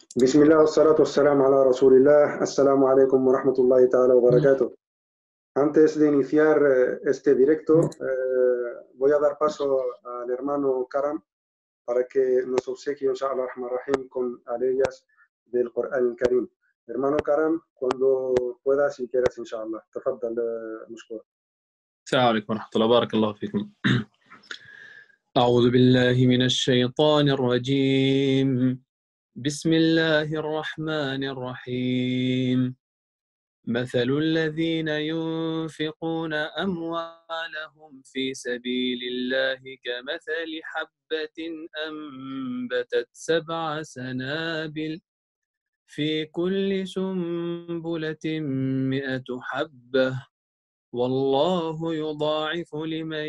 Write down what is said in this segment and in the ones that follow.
بسم الله والصلاة والسلام على رسول الله. Assalamu alaikum wa rahmatullahi ta'ala wa barakatuh. Antes de iniciar eh, este directo, eh, voy a dar paso al hermano Karam para que nos obsequie, inshallah rahim, con aleyas del Corán Karim. Hermano Karam, cuando puedas y quieras, inshallah. تفضل مشكور. السلام عليكم ورحمة الله بارك الله فيكم أعوذ بالله من الشيطان الرجيم بسم الله الرحمن الرحيم مثل الذين ينفقون أموالهم في سبيل الله كمثل حبة أنبتت سبع سنابل في كل سنبلة مئة حبة والله يضاعف لمن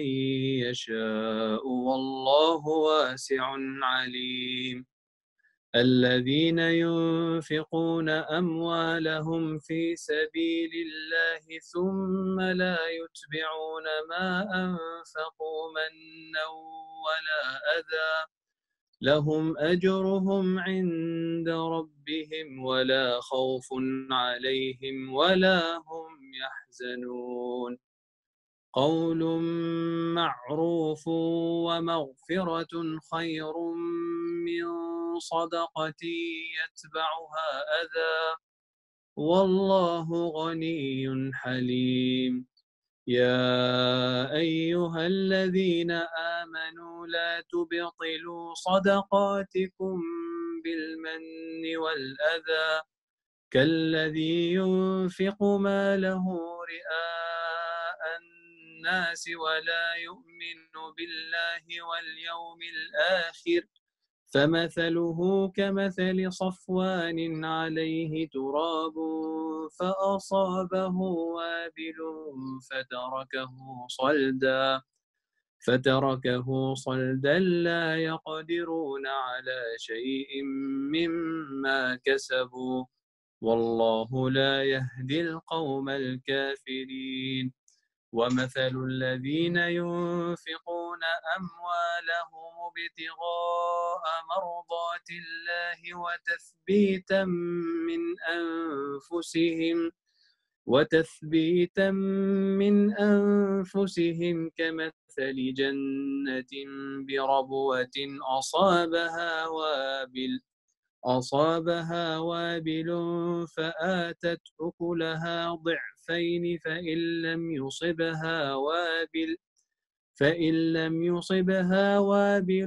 يشاء والله واسع عليم الذين ينفقون أموالهم في سبيل الله ثم لا يتبعون ما أنفقوا منا ولا أذى لهم أجرهم عند ربهم ولا خوف عليهم ولا هم يحزنون قول معروف ومغفرة خير من صدقة يتبعها أذى والله غني حليم يا أيها الذين آمنوا لا تبطلوا صدقاتكم بالمن والأذى كالذي ينفق ماله رئاء الناس ولا يؤمن بالله واليوم الآخر فمثله كمثل صفوان عليه تراب فأصابه وابل فتركه صلدا فتركه صلدا لا يقدرون على شيء مما كسبوا والله لا يهدي القوم الكافرين ومثل الذين ينفقون أموالهم ابتغاء مرضات الله وتثبيتا من أنفسهم وتثبيتا من أنفسهم كمثل جنة بربوة أصابها وابل أصابها وابل فآتت أكلها ضعفين فإن لم يصبها وابل فإن لم يصبها وابل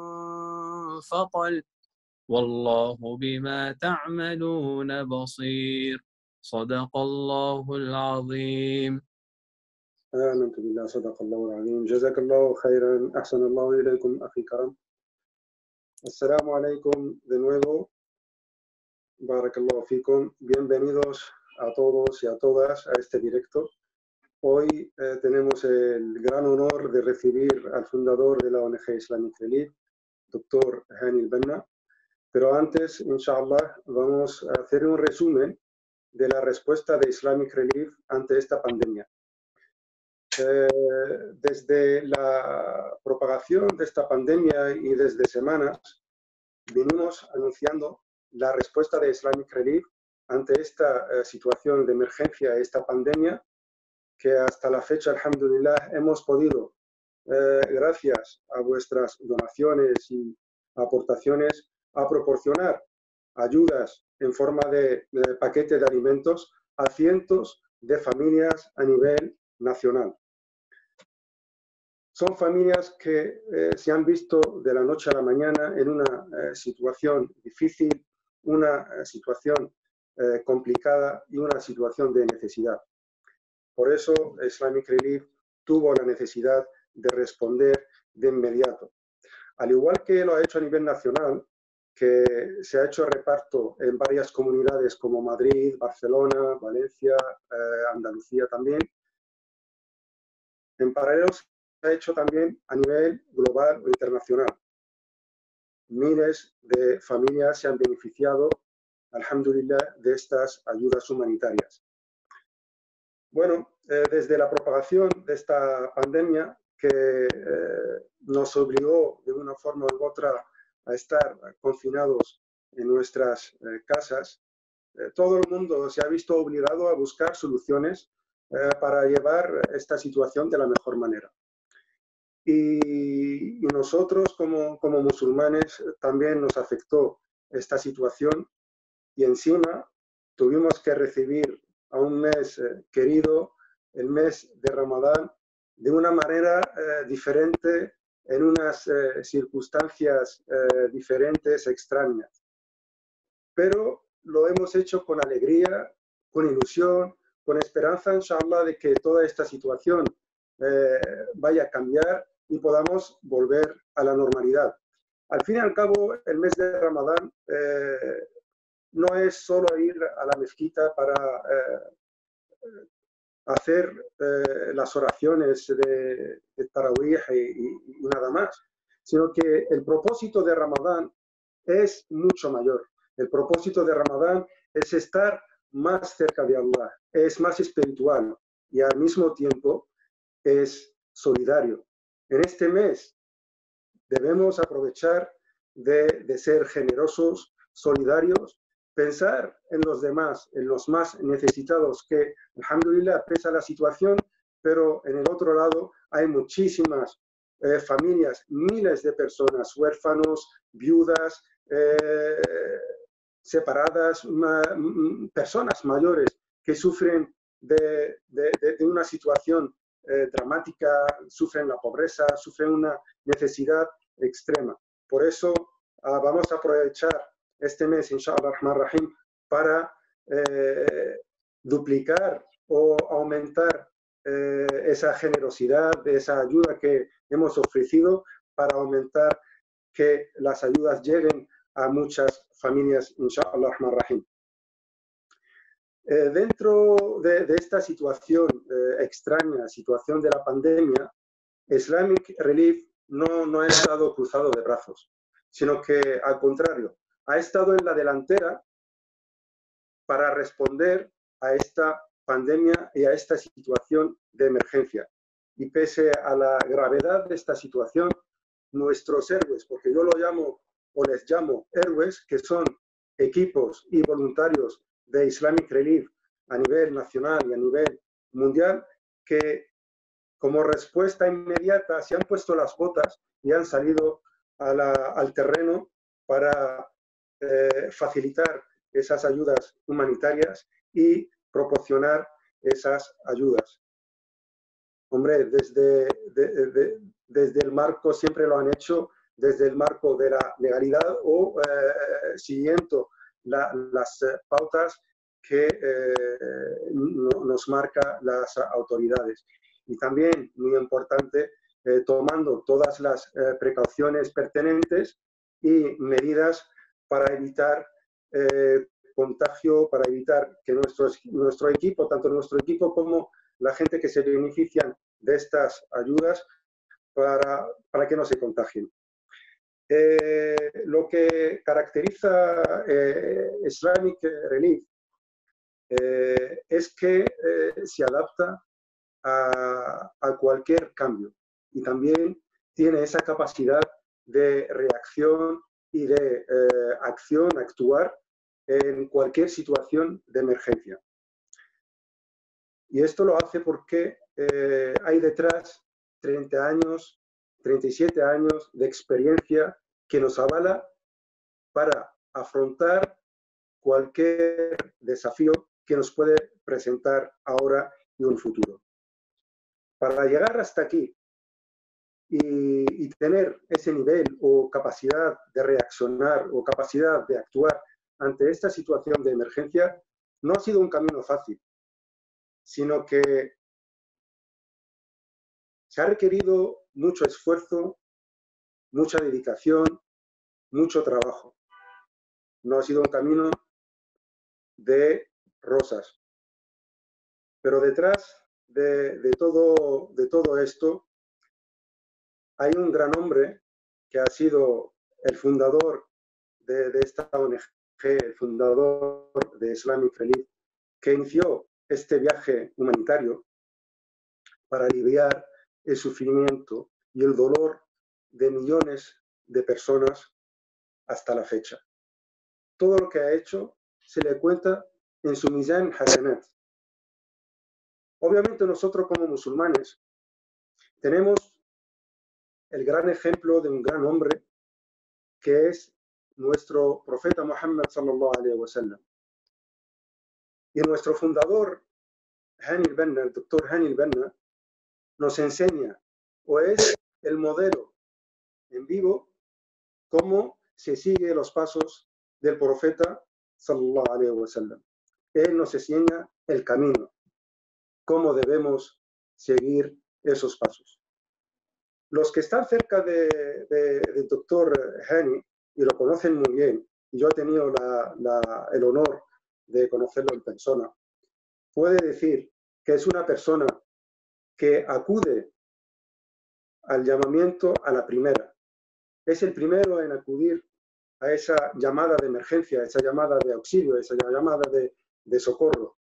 فطل والله بما تعملون بصير صدق الله العظيم آمنت بالله صدق الله العظيم جزاك الله خيرا أحسن الله إليكم أخي كرم Assalamu alaikum de nuevo. Barakallahu fikum. Bienvenidos a todos y a todas a este directo. Hoy eh, tenemos el gran honor de recibir al fundador de la ONG Islamic Relief, doctor Hani Benna. Pero antes, inshallah, vamos a hacer un resumen de la respuesta de Islamic Relief ante esta pandemia. Eh, desde la propagación de esta pandemia y desde semanas, venimos anunciando la respuesta de Islamic Relief ante esta eh, situación de emergencia, esta pandemia, que hasta la fecha, alhamdulillah, hemos podido, eh, gracias a vuestras donaciones y aportaciones, a proporcionar ayudas en forma de, de paquete de alimentos a cientos de familias a nivel nacional. Son familias que eh, se han visto de la noche a la mañana en una eh, situación difícil, una eh, situación eh, complicada y una situación de necesidad. Por eso Islamic Relief tuvo la necesidad de responder de inmediato. Al igual que lo ha hecho a nivel nacional, que se ha hecho reparto en varias comunidades como Madrid, Barcelona, Valencia, eh, Andalucía también. En paralelo se ha hecho también a nivel global o internacional. Miles de familias se han beneficiado, alhamdulillah, de estas ayudas humanitarias. Bueno, eh, desde la propagación de esta pandemia que eh, nos obligó de una forma u otra a estar confinados en nuestras eh, casas, eh, todo el mundo se ha visto obligado a buscar soluciones eh, para llevar esta situación de la mejor manera. Y, nosotros como, como musulmanes también nos afectó esta situación y encima tuvimos que recibir a un mes querido, el mes de Ramadán, de una manera diferente en unas circunstancias diferentes, extrañas pero lo hemos hecho con alegría, con ilusión, con esperanza, inshallah, de que toda esta situación eh, vaya a cambiar y podamos volver a la normalidad. Al fin y al cabo, el mes de Ramadán eh, no es solo ir a la mezquita para eh, hacer las oraciones de, de Tarawih y nada más, sino que el propósito de Ramadán es mucho mayor. El propósito de Ramadán es estar más cerca de Allah, es más espiritual y al mismo tiempo es solidario. En este mes debemos aprovechar de, ser generosos, solidarios, pensar en los demás, en los más necesitados, que, alhamdulillah, pesa la situación, pero en el otro lado hay muchísimas eh, familias, miles de personas, huérfanos, viudas, eh, separadas, personas mayores que sufren de, una situación eh, dramática, sufren la pobreza, sufren una necesidad extrema. Por eso ah, vamos a aprovechar este mes, inshallah, rahim, para eh, duplicar o aumentar eh, esa generosidad, esa ayuda que hemos ofrecido para aumentar que las ayudas lleguen a muchas familias, inshallah rahim. Eh, dentro de, esta situación eh, extraña, situación de la pandemia, Islamic Relief no, no ha estado cruzado de brazos, sino que al contrario, ha estado en la delantera para responder a esta pandemia y a esta situación de emergencia. Y pese a la gravedad de esta situación, nuestros héroes, porque yo lo llamo o les llamo héroes, que son equipos y voluntarios de Islamic Relief a nivel nacional y a nivel mundial, que como respuesta inmediata se han puesto las botas y han salido al terreno para eh, facilitar esas ayudas humanitarias y proporcionar esas ayudas. Hombre, desde, desde el marco siempre lo han hecho desde el marco de la legalidad o eh, siguiendo las eh, pautas que eh, nos marca las autoridades. Y también, muy importante, tomando todas las precauciones pertinentes y medidas para evitar contagio, para evitar que nuestro, nuestro equipo, tanto nuestro equipo como la gente que se benefician de estas ayudas, para, para que no se contagien. Eh, lo que caracteriza eh, Islamic Relief eh, es que se adapta a, cualquier cambio y también tiene esa capacidad de reacción y de acción, actuar en cualquier situación de emergencia. Y esto lo hace porque hay detrás 30 años 37 años de experiencia que nos avala para afrontar cualquier desafío que nos puede presentar ahora y un futuro. Para llegar hasta aquí y, tener ese nivel o capacidad de reaccionar o capacidad de actuar ante esta situación de emergencia, no ha sido un camino fácil, sino que se ha requerido mucho esfuerzo, mucha dedicación, mucho trabajo. No ha sido un camino de rosas. Pero detrás de, todo, de todo esto hay un gran hombre que ha sido el fundador de, de esta ONG, el fundador de Islamic Relief, que inició este viaje humanitario para aliviar el sufrimiento y el dolor de millones de personas hasta la fecha. todo lo que ha hecho se le cuenta en su mizan hasanat. Obviamente nosotros como musulmanes tenemos el gran ejemplo de un gran hombre que es nuestro profeta Muhammad sallallahu alaihi wasallam. Y nuestro fundador, Hani al-Banna, el doctor Hani al-Banna, nos enseña o es el modelo en vivo cómo se sigue los pasos del profeta sallallahu alaihi wasallam. Él nos enseña el camino, cómo debemos seguir esos pasos. Los que están cerca del de, doctor Hani y lo conocen muy bien, y yo he tenido el honor de conocerlo en persona, puede decir que es una persona que acude al llamamiento a la primera. Es el primero en acudir a esa llamada de emergencia, esa llamada de auxilio, esa llamada de, de socorro.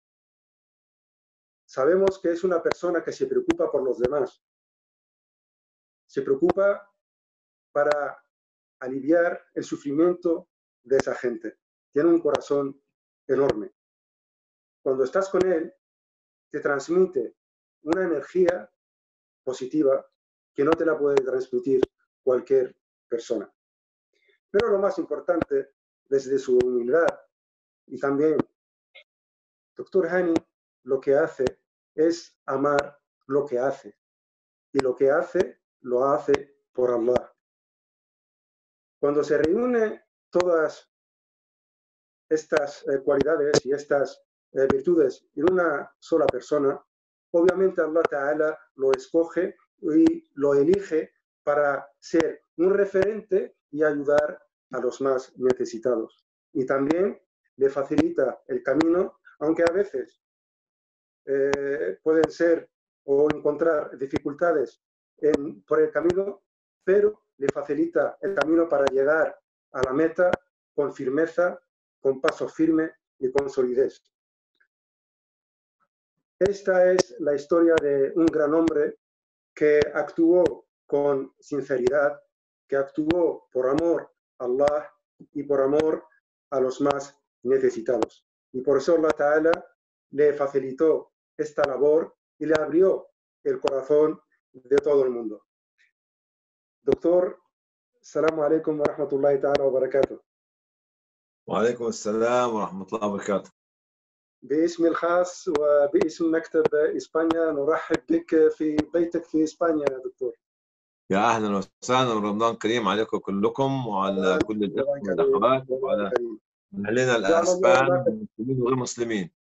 Sabemos que es una persona que se preocupa por los demás. Se preocupa para aliviar el sufrimiento de esa gente. Tiene un corazón enorme. Cuando estás con él, te transmite una energía positiva que no te la puede transmitir cualquier persona. Pero lo más importante, desde su humildad y también, doctor Hani lo que hace es amar lo que hace. Y lo que hace, lo hace por Allah. Cuando se reúne todas estas eh, cualidades y estas eh, virtudes en una sola persona, obviamente Allah Ta'ala lo escoge y lo elige para ser un referente y ayudar a los más necesitados. Y también le facilita el camino, aunque a veces eh, pueden ser o encontrar dificultades en, por el camino, pero le facilita el camino para llegar a la meta con firmeza, con paso firme y con solidez. Esta es la historia de un gran hombre que actuó con sinceridad, que actuó por amor a Allah y por amor a los más necesitados. Y por eso Allah Ta'ala le facilitó esta labor y le abrió el corazón de todo el mundo. Doctor, salamu alaikum wa rahmatullahi ta'ala wa barakatuh. وعليكم السلام ورحمة الله وبركاته باسمي الخاص وباسم مكتب إسبانيا نرحب بك في بيتك في إسبانيا يا دكتور يا أهلا وسهلا رمضان كريم عليكم كلكم وعلى كل الإخوة والأخوات وعلى أهلنا الأسبان المسلمين وغير المسلمين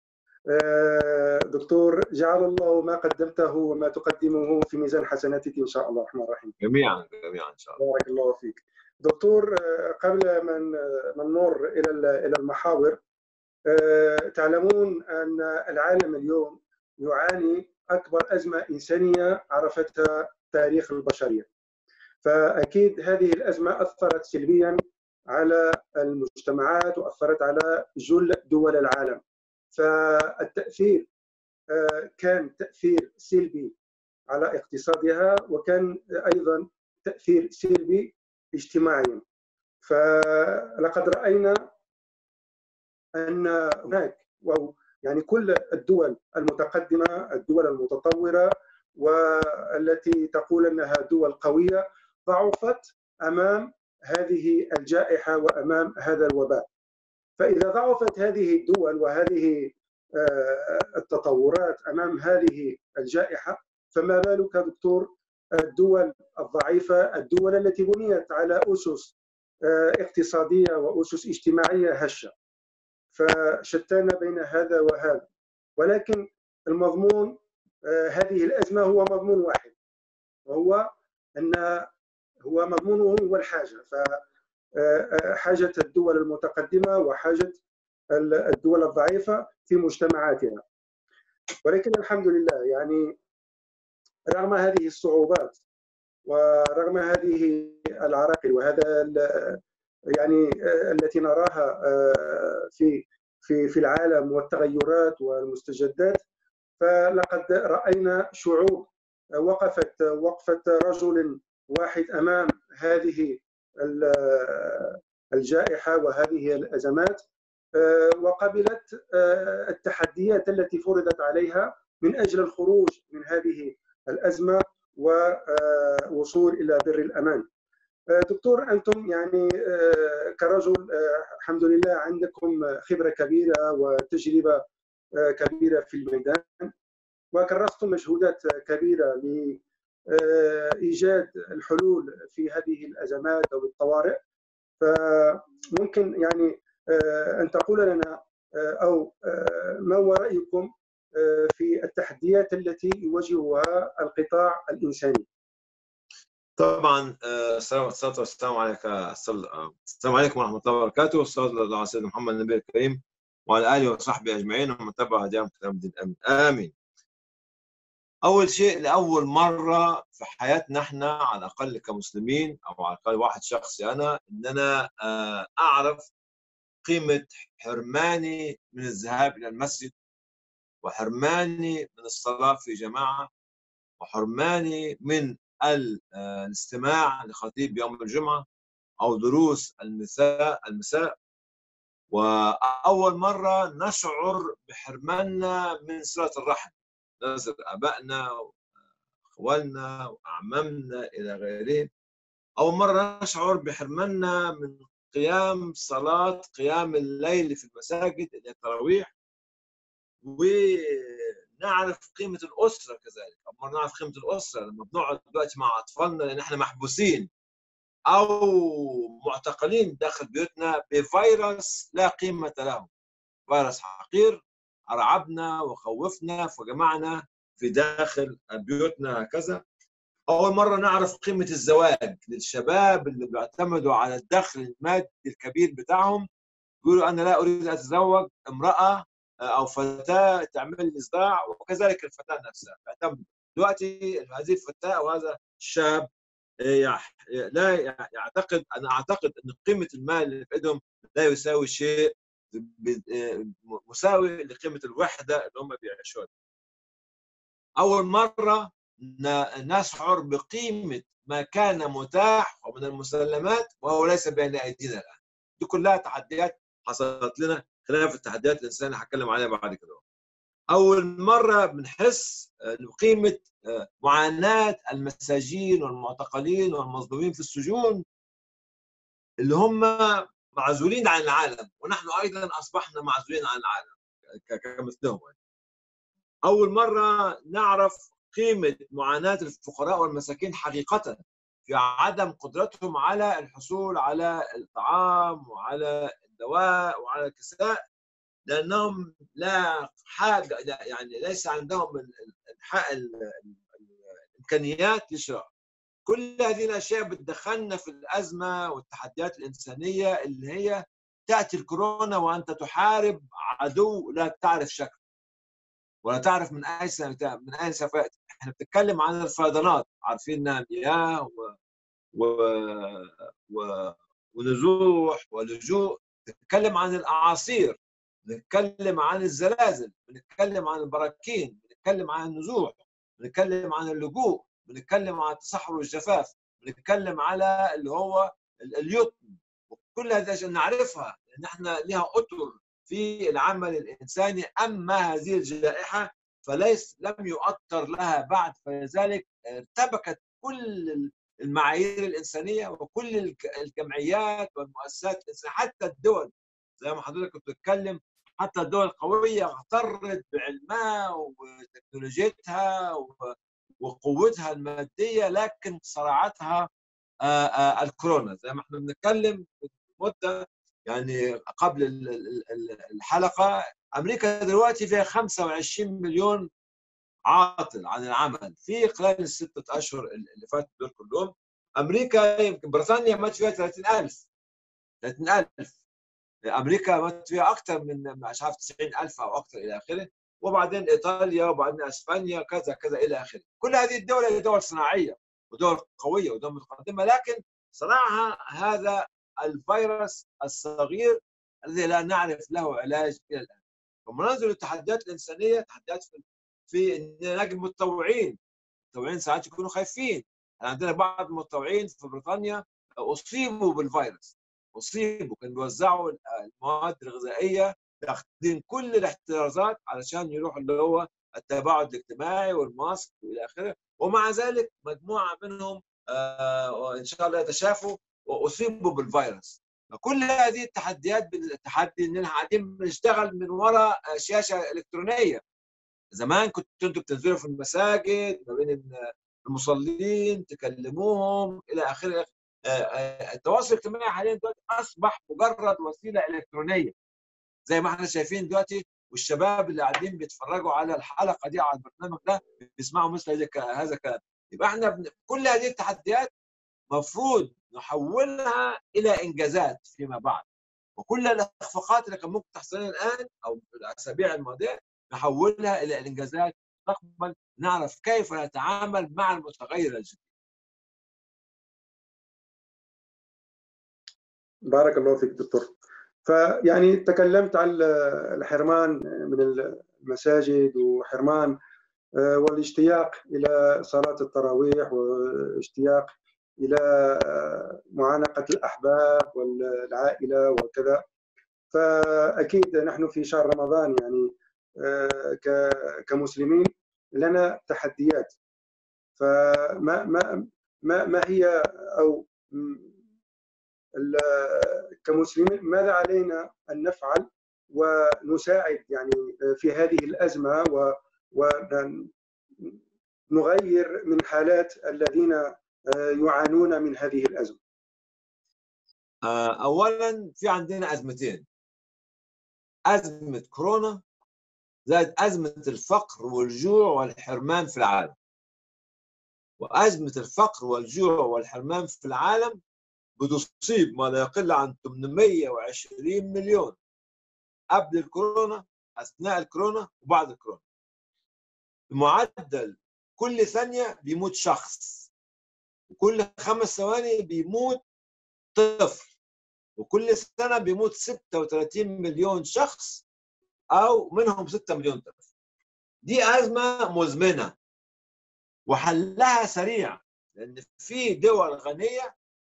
دكتور جعل الله ما قدمته وما تقدمه في ميزان حسناتك إن شاء الله الرحمن الرحيم جميعا جميعا إن شاء الله بارك الله فيك دكتور قبل من من نمر إلى إلى المحاور تعلمون أن العالم اليوم يعاني أكبر أزمة إنسانية عرفتها تاريخ البشرية فأكيد هذه الأزمة أثرت سلبيا على المجتمعات وأثرت على جل دول العالم فالتأثير كان تأثير سلبي على اقتصادها وكان أيضا تأثير سلبي اجتماعيا فلقد رأينا ان هناك يعني كل الدول المتقدمه الدول المتطوره والتي تقول انها دول قويه ضعفت امام هذه الجائحه وامام هذا الوباء فاذا ضعفت هذه الدول وهذه التطورات امام هذه الجائحه فما بالك دكتور الدول الضعيفه الدول التي بنيت على اسس اقتصاديه واسس اجتماعيه هشه فشتان بين هذا وهذا ولكن المضمون هذه الأزمة هو مضمون واحد وهو أن هو مضمونه هو الحاجة فحاجة الدول المتقدمة وحاجة الدول الضعيفة في مجتمعاتها ولكن الحمد لله يعني رغم هذه الصعوبات ورغم هذه العراقيل وهذا يعني التي نراها في في في العالم والتغيرات والمستجدات فلقد راينا شعوب وقفت وقفه رجل واحد امام هذه الجائحة وهذه الأزمات وقبلت التحديات التي فرضت عليها من أجل الخروج من هذه الأزمة ووصول إلى بر الأمان دكتور أنتم يعني كرجل الحمد لله عندكم خبرة كبيرة وتجربة كبيرة في الميدان وكرستم مجهودات كبيرة لإيجاد الحلول في هذه الأزمات أو الطوارئ فممكن يعني أن تقول لنا أو ما هو رأيكم في التحديات التي يواجهها القطاع الإنساني طبعا الصلاه والسلام عليك السلام عليكم ورحمه الله وبركاته والصلاه على سيدنا محمد النبي الكريم وعلى اله وصحبه اجمعين ومن تبع هداهم كلام الدين امين امين اول شيء لاول مره في حياتنا احنا على الاقل كمسلمين او على الاقل واحد شخصي انا ان انا اعرف قيمه حرماني من الذهاب الى المسجد وحرماني من الصلاه في جماعه وحرماني من الاستماع لخطيب يوم الجمعه او دروس المساء المساء واول مره نشعر بحرماننا من صله الرحم نزل ابائنا واخوالنا واعمامنا الى غيرهم اول مره نشعر بحرماننا من قيام صلاه قيام الليل في المساجد الى التراويح ونعرف قيمه الاسره كذلك اول مره نعرف قيمه الاسره لما بنقعد دلوقتي مع اطفالنا لان احنا محبوسين او معتقلين داخل بيوتنا بفيروس لا قيمه له فيروس حقير ارعبنا وخوفنا فجمعنا في داخل بيوتنا هكذا اول مره نعرف قيمه الزواج للشباب اللي بيعتمدوا على الدخل المادي الكبير بتاعهم يقولوا انا لا اريد ان اتزوج امراه او فتاه تعمل لي صداع وكذلك الفتاه نفسها تعتمد دلوقتي هذه الفتاه او هذا الشاب لا يعتقد انا اعتقد ان قيمه المال اللي في ايدهم لا يساوي شيء مساوي لقيمه الوحده اللي هم بيعيشوها. اول مره نشعر بقيمه ما كان متاح ومن المسلمات وهو ليس بين ايدينا الان. دي كلها تحديات حصلت لنا خلاف التحديات الانسانيه اللي هتكلم عليها بعد كده. اول مره بنحس بقيمه معاناه المساجين والمعتقلين والمظلومين في السجون اللي هم معزولين عن العالم ونحن ايضا اصبحنا معزولين عن العالم كمثلهم اول مره نعرف قيمه معاناه الفقراء والمساكين حقيقه في عدم قدرتهم على الحصول على الطعام وعلى الدواء وعلى الكساء لانهم لا حاجه يعني ليس عندهم الامكانيات لشراء كل هذه الاشياء بتدخلنا في الازمه والتحديات الانسانيه اللي هي تاتي الكورونا وانت تحارب عدو لا تعرف شكله ولا تعرف من اي من اين سوف ياتي احنا بنتكلم عن الفيضانات عارفين انها مياه و... و... و... ونزوح ولجوء نتكلم عن الاعاصير بنتكلم عن الزلازل بنتكلم عن البراكين بنتكلم عن النزوح بنتكلم عن اللجوء بنتكلم عن التصحر والجفاف بنتكلم على اللي هو اليتم وكل هذه عشان نعرفها لان احنا لها اطر في العمل الانساني اما هذه الجائحه فليس لم يؤطر لها بعد فلذلك ارتبكت كل المعايير الانسانيه وكل الجمعيات والمؤسسات حتى الدول زي ما حضرتك كنت بتتكلم حتى الدول القويه اغترت بعلمها وتكنولوجيتها وقوتها الماديه لكن صراعتها الكورونا زي ما احنا بنتكلم مده يعني قبل الحلقه امريكا دلوقتي فيها 25 مليون عاطل عن العمل في خلال الستة اشهر اللي فاتوا دول كلهم امريكا يمكن بريطانيا مات فيها 30000 30000 امريكا مات فيها اكثر من مش عارف 90000 او اكثر الى اخره وبعدين ايطاليا وبعدين اسبانيا كذا كذا الى اخره كل هذه الدول هي دول صناعيه ودول قويه ودول متقدمه لكن صنعها هذا الفيروس الصغير الذي لا نعرف له علاج الى الان ومناظر التحديات الانسانيه تحديات في في ان نجد متطوعين المتطوعين ساعات يكونوا خايفين عندنا بعض المتطوعين في بريطانيا اصيبوا بالفيروس اصيبوا كانوا بيوزعوا المواد الغذائيه تاخدين كل الاحترازات علشان يروحوا اللي هو التباعد الاجتماعي والماسك والى اخره ومع ذلك مجموعه منهم آه ان شاء الله يتشافوا واصيبوا بالفيروس فكل هذه التحديات بالتحدي اننا قاعدين بنشتغل من وراء شاشه الكترونيه زمان كنتوا انتوا بتنزلوا في المساجد ما بين المصلين تكلموهم الى اخره التواصل الاجتماعي حاليا دلوقتي اصبح مجرد وسيله الكترونيه زي ما احنا شايفين دلوقتي والشباب اللي قاعدين بيتفرجوا على الحلقه دي على البرنامج ده بيسمعوا مثل هذا الكلام يبقى احنا بن... كل هذه التحديات مفروض نحولها الى انجازات فيما بعد وكل الاخفاقات اللي كان ممكن تحصل لنا الان او في الاسابيع الماضيه نحولها الى انجازات مستقبل نعرف كيف نتعامل مع المتغير الجديد بارك الله فيك دكتور فيعني تكلمت عن الحرمان من المساجد وحرمان والاشتياق الى صلاه التراويح واشتياق الى معانقه الاحباب والعائله وكذا فاكيد نحن في شهر رمضان يعني كمسلمين لنا تحديات فما ما ما ما هي او كمسلمين ماذا علينا ان نفعل ونساعد يعني في هذه الازمه ونغير من حالات الذين يعانون من هذه الازمه. اولا في عندنا ازمتين. ازمه كورونا زائد ازمه الفقر والجوع والحرمان في العالم. وازمه الفقر والجوع والحرمان في العالم بتصيب ما لا يقل عن 820 مليون قبل الكورونا اثناء الكورونا وبعد الكورونا بمعدل كل ثانيه بيموت شخص وكل خمس ثواني بيموت طفل وكل سنه بيموت 36 مليون شخص او منهم 6 مليون طفل دي ازمه مزمنه وحلها سريع لان في دول غنيه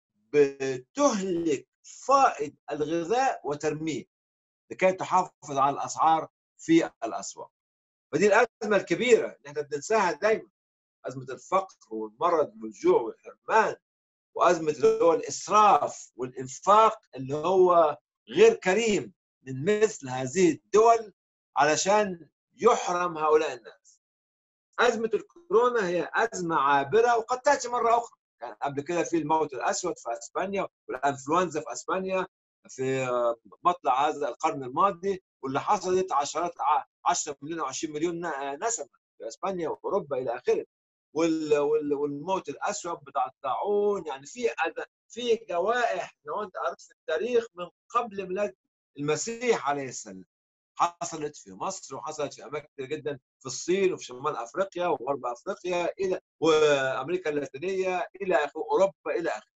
بتهلك فائض الغذاء وترميه لكي تحافظ على الاسعار في الاسواق. فدي الازمه الكبيره اللي احنا بننساها دايما ازمه الفقر والمرض والجوع والحرمان وازمه اللي هو الاسراف والانفاق اللي هو غير كريم من مثل هذه الدول علشان يحرم هؤلاء الناس. ازمه الكورونا هي ازمه عابره وقد تاتي مره اخرى كان قبل كده في الموت الاسود في اسبانيا والانفلونزا في اسبانيا في مطلع هذا القرن الماضي واللي حصلت عشرات 10 مليون و20 مليون نسمه في اسبانيا واوروبا الى اخره والموت الاسود بتاع الطاعون يعني في في جوائح لو انت قريت في التاريخ من قبل ميلاد المسيح عليه السلام حصلت في مصر وحصلت في اماكن كثير جدا في الصين وفي شمال افريقيا وغرب افريقيا الى وامريكا اللاتينيه الى اخره اوروبا الى اخره.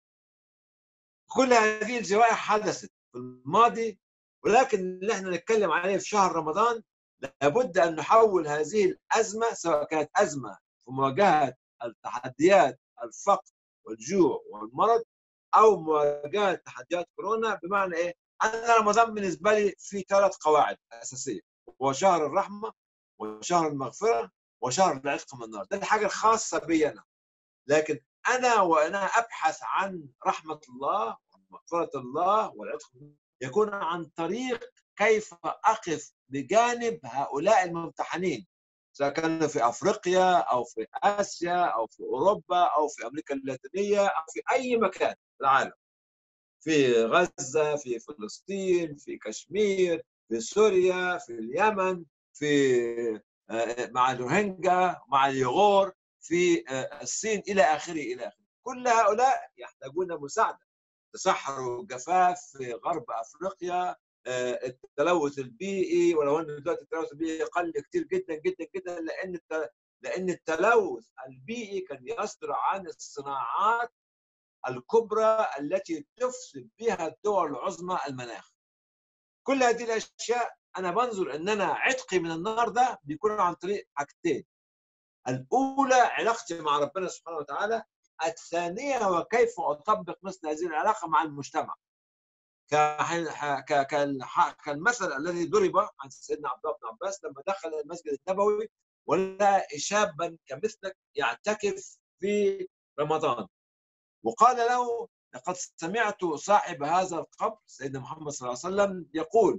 كل هذه الجوائح حدثت في الماضي ولكن اللي احنا نتكلم عليه في شهر رمضان لابد ان نحول هذه الازمه سواء كانت ازمه في مواجهه التحديات الفقر والجوع والمرض او مواجهه تحديات كورونا بمعنى ايه؟ انا رمضان بالنسبه لي في ثلاث قواعد اساسيه هو شهر الرحمه وشهر المغفره وشهر العتق من النار ده الحاجه الخاصه بي انا لكن انا وانا ابحث عن رحمه الله ومغفره الله والعتق يكون عن طريق كيف اقف بجانب هؤلاء الممتحنين سواء كانوا في افريقيا او في اسيا او في اوروبا او في امريكا اللاتينيه او في اي مكان في العالم في غزه في فلسطين في كشمير في سوريا في اليمن في مع الروهينجا مع اليغور في الصين الى اخره الى اخره كل هؤلاء يحتاجون مساعده تصحر والجفاف في غرب افريقيا التلوث البيئي ولو ان دلوقتي التلوث البيئي قل كتير جدا جدا جدا لان لان التلوث البيئي كان يصدر عن الصناعات الكبرى التي تفسد بها الدول العظمى المناخ. كل هذه الاشياء انا بنظر ان انا عتقي من النار ده بيكون عن طريق حاجتين. الاولى علاقتي مع ربنا سبحانه وتعالى، الثانيه وكيف اطبق مثل هذه العلاقه مع المجتمع. كالمثل الذي ضرب عن سيدنا عبد الله بن عباس لما دخل المسجد النبوي ولقى شابا كمثلك يعتكف في رمضان وقال له لقد سمعت صاحب هذا القبر سيدنا محمد صلى الله عليه وسلم يقول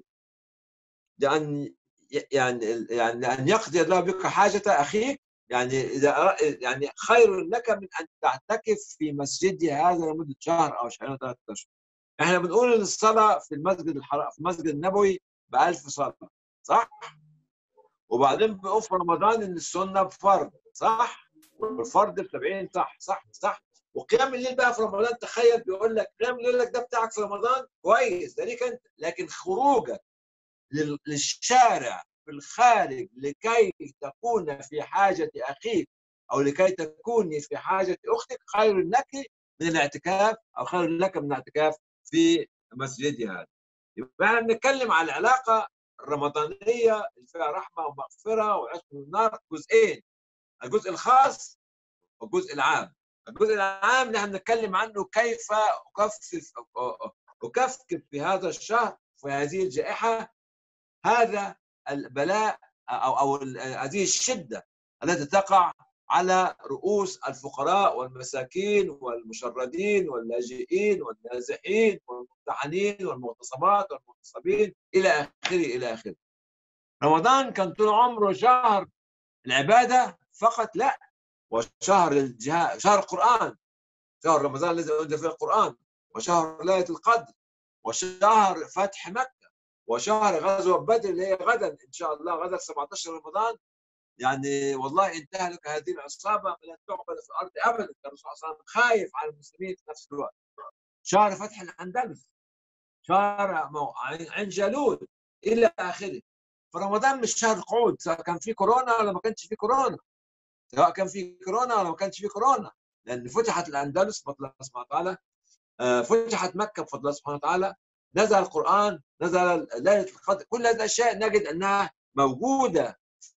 لأن يعني يعني لأن يقضي الله بك حاجة أخيك يعني إذا يعني خير لك من أن تعتكف في مسجدي هذا لمدة شهر أو شهرين ثلاثة أشهر. احنا بنقول ان الصلاه في المسجد الحرام في المسجد النبوي ب 1000 صلاه صح؟ وبعدين بنقول في رمضان ان السنه بفرض صح؟ والفرض ب 70 صح صح صح وقيام الليل بقى في رمضان تخيل بيقول لك قيام الليل لك ده بتاعك في رمضان كويس ده ليك انت لكن خروجك للشارع في الخارج لكي تكون في حاجه اخيك او لكي تكوني في حاجه اختك خير لك من الاعتكاف او خير لك من الاعتكاف في مسجدي هذا يبقى احنا بنتكلم على العلاقه الرمضانيه اللي فيها رحمه ومغفره وعتق من النار جزئين الجزء الخاص والجزء العام الجزء العام نحن بنتكلم عنه كيف اكفف اكفكف في هذا الشهر في هذه الجائحه هذا البلاء او او هذه الشده التي تقع على رؤوس الفقراء والمساكين والمشردين واللاجئين والنازحين والممتحنين والمغتصبات والمغتصبين الى اخره الى اخره. رمضان كان طول عمره شهر العباده فقط لا وشهر الجهاد شهر القران شهر رمضان الذي انزل فيه القران وشهر ليله القدر وشهر فتح مكه وشهر غزوه بدر اللي هي غدا ان شاء الله غدا 17 رمضان يعني والله ان تهلك هذه العصابه فلن تعبد في الارض ابدا الرسول صلى الله عليه وسلم خايف على المسلمين في نفس الوقت شهر فتح الاندلس شهر عين جالوت الى اخره فرمضان مش شهر قعود سواء كان في كورونا ولا ما كانش في كورونا سواء كان في كورونا ولا ما كانش في كورونا لان فتحت الاندلس بفضل الله سبحانه وتعالى فتحت مكه بفضل الله سبحانه وتعالى نزل القران نزل ليله القدر كل هذه الاشياء نجد انها موجوده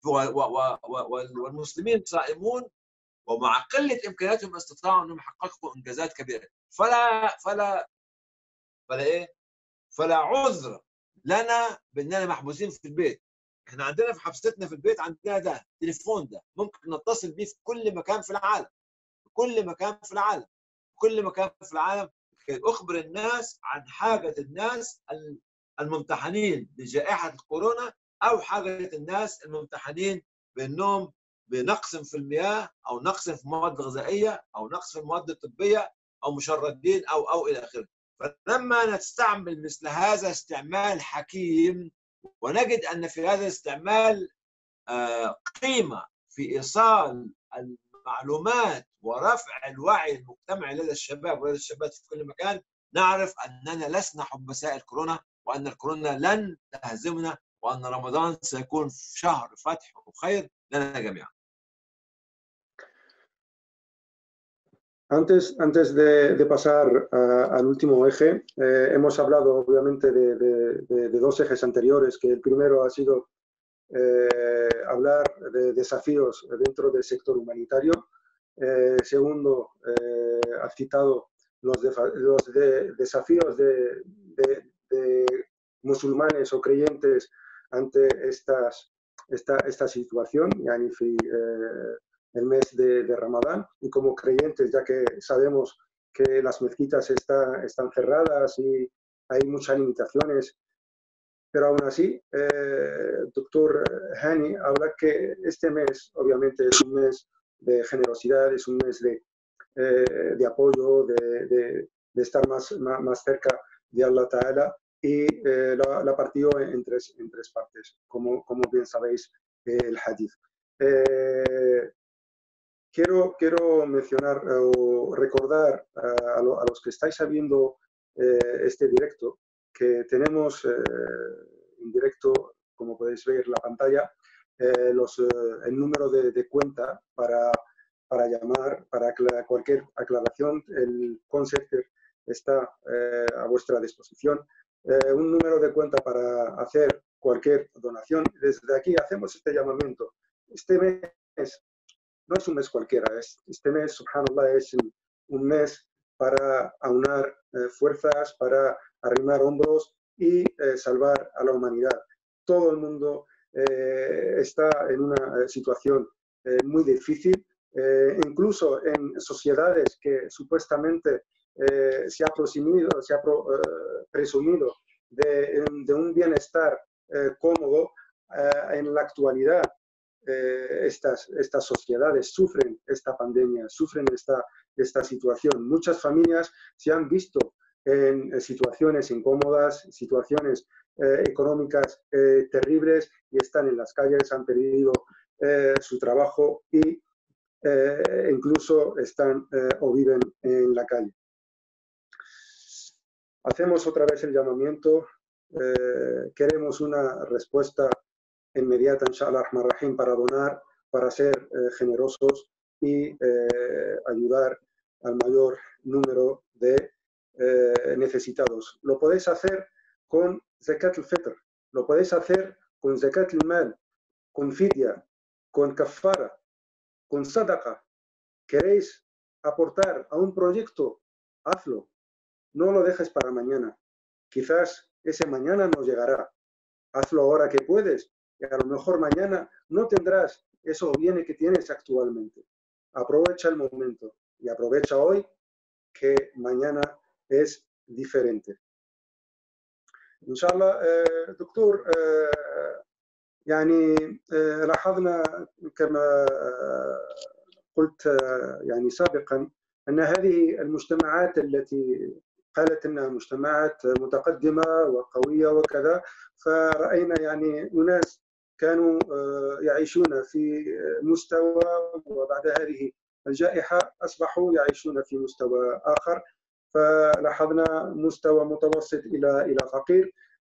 والمسلمين صائمون ومع قله امكانياتهم استطاعوا انهم يحققوا انجازات كبيره فلا فلا فلا ايه؟ فلا عذر لنا باننا محبوسين في البيت احنا عندنا في حبستنا في البيت عندنا ده التليفون ده ممكن نتصل بيه في كل مكان في العالم في كل مكان في العالم في كل مكان في العالم كي اخبر الناس عن حاجه الناس الممتحنين بجائحه الكورونا او حاجه الناس الممتحنين بانهم بنقص في المياه او نقص في المواد الغذائيه او نقص في المواد الطبيه او مشردين او او الى اخره فلما نستعمل مثل هذا استعمال حكيم ونجد ان في هذا الاستعمال قيمه في ايصال المعلومات ورفع الوعي المجتمعي لدى الشباب ولدى الشابات في كل مكان نعرف اننا لسنا حبساء الكورونا وان الكورونا لن تهزمنا وان رمضان سيكون شهر فتح وخير لنا جميعا. Antes, antes de, de pasar uh, al último eje, eh, hemos hablado obviamente de, de, de, dos ejes anteriores, que el primero ha sido eh, hablar de desafíos dentro del sector humanitario, eh, segundo, ha citado los, los desafíos de, musulmanes o creyentes ante estas, esta, esta situación, yani fi, el mes de, de, Ramadán y como creyentes, ya que sabemos que las mezquitas está, están cerradas y hay muchas limitaciones, pero aún así, eh, doctor Hani habla que este mes obviamente es un mes de generosidad, es un mes de, eh, de apoyo, de, de, de estar más, más, más, cerca de Allah Ta'ala y eh, la, la, partió en tres, en tres partes, como, como bien sabéis el hadith. Quiero, quiero, mencionar o recordar a, a, lo, a, los que estáis viendo eh, este directo que tenemos eh, en directo, como podéis ver en la pantalla, eh, los, el número de, de cuenta para, para, llamar, para cualquier aclaración. El concepto está a vuestra disposición. un número de cuenta para hacer cualquier donación. Desde aquí hacemos este llamamiento. Este mes no es un mes cualquiera, es, este mes, subhanallah, es un, un mes para aunar eh, fuerzas, para arrimar hombros y eh, salvar a la humanidad. Todo el mundo eh, está en una situación muy difícil, incluso en sociedades que supuestamente se ha presumido, se ha presumido de, de, un bienestar cómodo, en la actualidad estas, estas sociedades sufren esta pandemia, sufren esta, esta situación. Muchas familias se han visto en situaciones incómodas, situaciones eh, económicas eh, terribles y están en las calles, han perdido eh, su trabajo y incluso están o viven en la calle. Hacemos otra vez el llamamiento, queremos una respuesta inmediata, inshallah, rahim, para donar, para ser generosos y ayudar al mayor número de eh, necesitados. Lo podéis hacer con zakat al-fitr, lo podéis hacer con zakat al-mal, con fidya, con kafara, con sadaqa. ¿Queréis aportar a un proyecto? Hazlo. No lo dejes para mañana. Quizás ese mañana no llegará. Hazlo ahora que puedes y a lo mejor mañana no tendrás eso bien que tienes actualmente. Aprovecha el momento y aprovecha hoy que mañana es diferente ان شاء الله دكتور يعني لاحظنا كما قلت يعني سابقا ان هذه المجتمعات التي قالت انها مجتمعات متقدمه وقويه وكذا فراينا يعني اناس كانوا يعيشون في مستوى وبعد هذه الجائحه اصبحوا يعيشون في مستوى اخر فلاحظنا مستوى متوسط الى الى فقير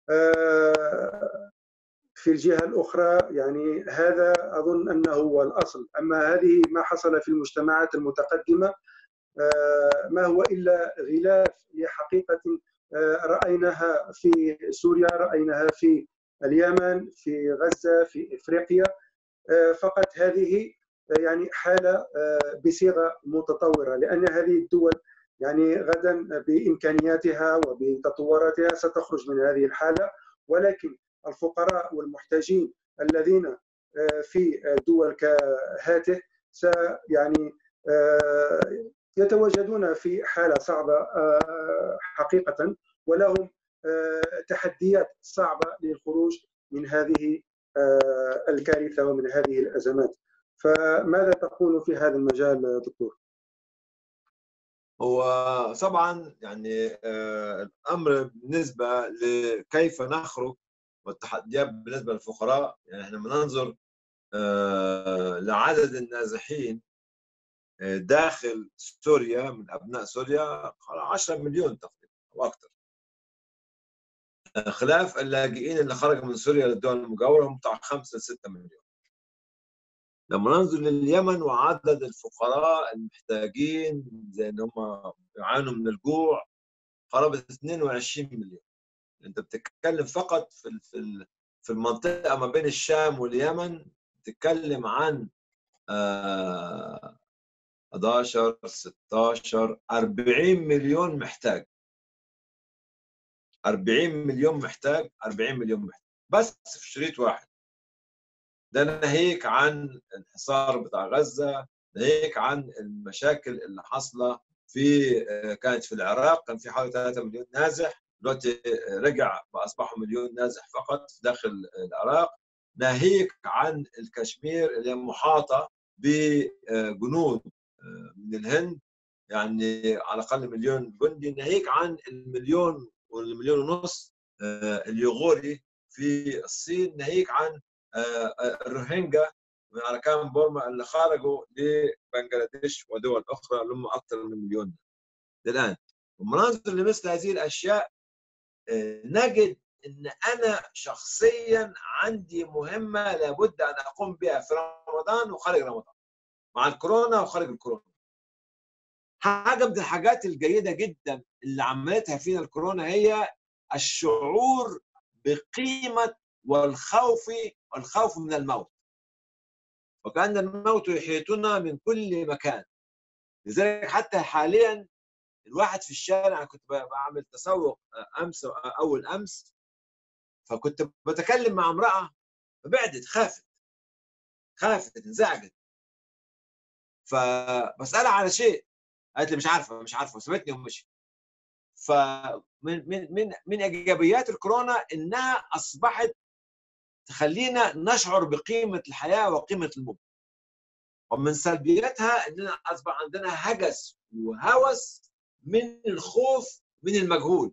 في الجهه الاخرى يعني هذا اظن انه هو الاصل اما هذه ما حصل في المجتمعات المتقدمه ما هو الا غلاف لحقيقه رايناها في سوريا رايناها في اليمن في غزه في افريقيا فقط هذه يعني حاله بصيغه متطوره لان هذه الدول يعني غدا بامكانياتها وبتطوراتها ستخرج من هذه الحاله ولكن الفقراء والمحتاجين الذين آه، في دول كهاته يعني آه، يتواجدون في حاله صعبه آه، حقيقه ولهم تحديات صعبه للخروج من هذه الكارثه ومن هذه الازمات فماذا تقول في هذا المجال دكتور؟ هو طبعا يعني آه، الامر بالنسبه لكيف نخرج والتحديات بالنسبه للفقراء يعني احنا بننظر آه، لعدد النازحين آه، داخل سوريا من ابناء سوريا 10 مليون تقريبا او اكثر خلاف اللاجئين اللي خرجوا من سوريا للدول المجاوره هم بتاع 5 ل 6 مليون لما ننظر لليمن وعدد الفقراء المحتاجين زي ان هم بيعانوا من الجوع قرابه 22 مليون انت بتتكلم فقط في في المنطقه ما بين الشام واليمن بتتكلم عن 11 16 40 مليون محتاج 40 مليون محتاج 40 مليون محتاج بس في شريط واحد ده ناهيك عن الحصار بتاع غزه ناهيك عن المشاكل اللي حاصله في كانت في العراق كان في حوالي 3 مليون نازح دلوقتي رجع واصبحوا مليون نازح فقط داخل العراق ناهيك عن الكشمير اللي محاطه بجنود من الهند يعني على الاقل مليون جندي ناهيك عن المليون والمليون ونص اليغوري في الصين ناهيك عن الروهينجا من اركان بورما اللي خرجوا لبنغلاديش ودول اخرى اللي هم اكثر من مليون الان ومناظر لمثل هذه الاشياء نجد ان انا شخصيا عندي مهمه لابد ان اقوم بها في رمضان وخارج رمضان مع الكورونا وخارج الكورونا حاجه من الحاجات الجيده جدا اللي عملتها فينا الكورونا هي الشعور بقيمه والخوف والخوف من الموت وكأن الموت يحيطنا من كل مكان لذلك حتى حاليا الواحد في الشارع كنت بعمل تسوق امس اول امس فكنت بتكلم مع امراه فبعدت خافت خافت انزعجت فبسالها على شيء قالت لي مش عارفه مش عارفه وسابتني ومشي فمن من من من ايجابيات الكورونا انها اصبحت تخلينا نشعر بقيمه الحياه وقيمه الموت ومن سلبياتها اننا اصبح عندنا هجس وهوس من الخوف من المجهول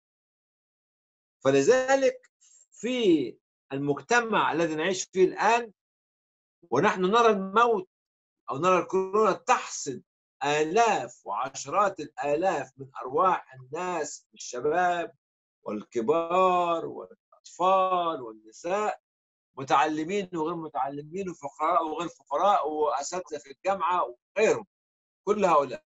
فلذلك في المجتمع الذي نعيش فيه الان ونحن نرى الموت او نرى الكورونا تحصد آلاف وعشرات الآلاف من أرواح الناس الشباب والكبار والأطفال والنساء متعلمين وغير متعلمين وفقراء وغير فقراء وأساتذة في الجامعة وغيرهم كل هؤلاء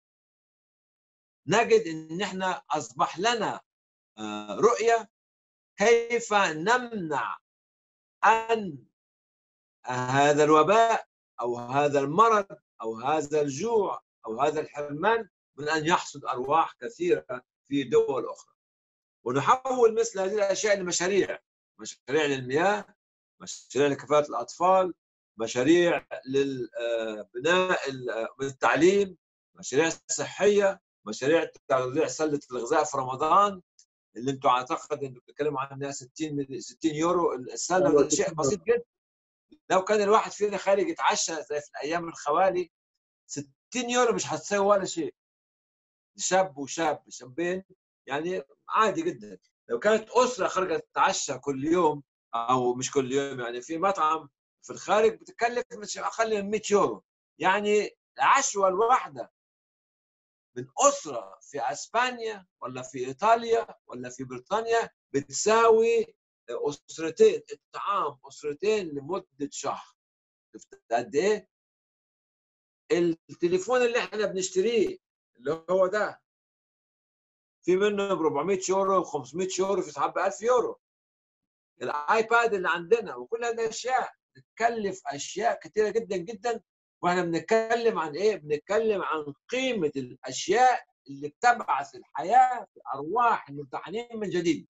نجد ان احنا اصبح لنا رؤيه كيف نمنع ان هذا الوباء او هذا المرض او هذا الجوع او هذا الحرمان من ان يحصد ارواح كثيره في دول اخرى ونحول مثل هذه الاشياء لمشاريع مشاريع للمياه مشاريع لكفاءه الاطفال مشاريع للبناء التعليم مشاريع صحيه مشاريع توزيع سله الغذاء في رمضان اللي انتم اعتقد انتم بتتكلموا عنها 60 60 يورو السله ده شيء بسيط جدا لو كان الواحد فينا خارج يتعشى زي في الايام الخوالي 60 يورو مش هتساوي ولا شيء شاب وشاب شابين يعني عادي جدا لو كانت اسره خارجه تتعشى كل يوم او مش كل يوم يعني في مطعم في الخارج بتكلف مش اقل من 100 يورو يعني العشوه الواحده من اسره في اسبانيا ولا في ايطاليا ولا في بريطانيا بتساوي اسرتين الطعام اسرتين لمده شهر شفت قد ايه؟ التليفون اللي احنا بنشتريه اللي هو ده في منه ب 400 يورو ب 500 يورو في ساعات ب 1000 يورو الايباد اللي عندنا وكل هذه الاشياء بتكلف اشياء كثيره جدا جدا واحنا بنتكلم عن ايه؟ بنتكلم عن قيمه الاشياء اللي بتبعث الحياه في ارواح الممتحنين من جديد.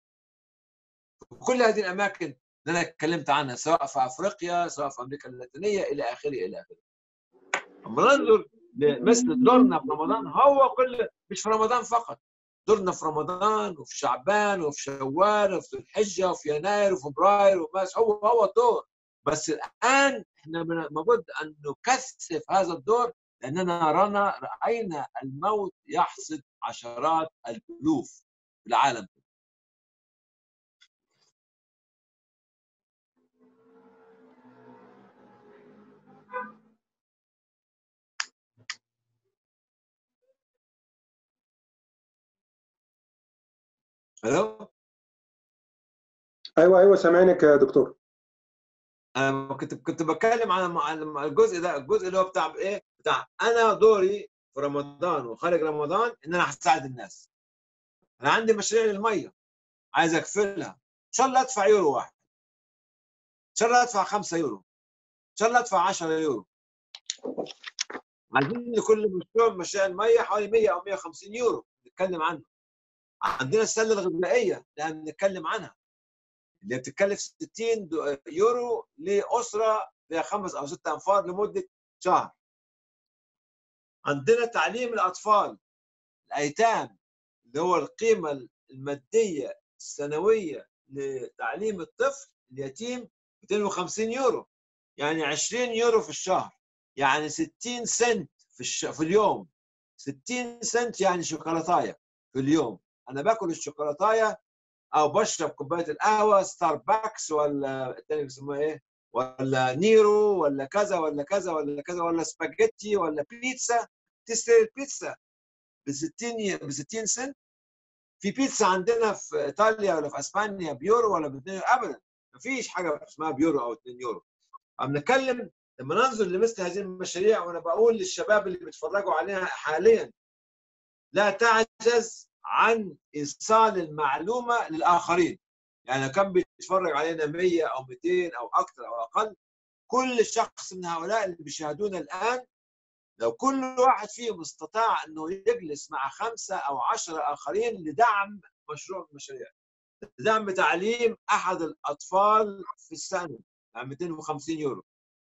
كل هذه الاماكن اللي انا اتكلمت عنها سواء في افريقيا سواء في امريكا اللاتينيه الى اخره الى اخره. اما ننظر مثل دورنا في رمضان هو كل مش في رمضان فقط دورنا في رمضان وفي شعبان وفي شوال وفي الحجه وفي يناير وفبراير ومارس هو هو الدور بس الان احنا لابد ان نكثف هذا الدور لاننا رانا راينا الموت يحصد عشرات الالوف في العالم الو ايوه ايوه سامعينك يا دكتور انا كنت كنت بتكلم عن الجزء ده الجزء اللي هو بتاع ايه بتاع انا دوري في رمضان وخارج رمضان ان انا هساعد الناس انا عندي مشاريع للميه عايز اقفلها ان شاء الله ادفع يورو واحد ان شاء الله ادفع 5 يورو ان شاء الله ادفع 10 يورو عايزين لكل مشروع من مشاريع الميه حوالي 100 او 150 يورو نتكلم عنه عندنا السله الغذائيه اللي هنتكلم عنها اللي بتتكلف 60 يورو لاسره فيها خمس او ست انفار لمده شهر. عندنا تعليم الاطفال الايتام اللي هو القيمه الماديه السنويه لتعليم الطفل اليتيم 250 يورو يعني 20 يورو في الشهر يعني 60 سنت في الش... في اليوم 60 سنت يعني شوكولاتايه في اليوم انا باكل الشوكولاتايه او بشرب كوبايه القهوه ستاربكس ولا الثاني بيسموها ايه ولا نيرو ولا كذا ولا كذا ولا كذا ولا سباجيتي ولا بيتزا تشتري البيتزا ب 60 ب 60 سنت في بيتزا عندنا في ايطاليا ولا في اسبانيا بيورو ولا ب 2 ابدا ما فيش حاجه اسمها بيورو او 2 يورو عم نتكلم لما ننظر لمثل هذه المشاريع وانا بقول للشباب اللي بيتفرجوا عليها حاليا لا تعجز عن ايصال المعلومه للاخرين يعني لو كان بيتفرج علينا 100 او 200 او اكثر او اقل كل شخص من هؤلاء اللي بيشاهدونا الان لو كل واحد فيهم استطاع انه يجلس مع خمسه او عشره اخرين لدعم مشروع من المشاريع دعم تعليم احد الاطفال في السنه يعني 250 يورو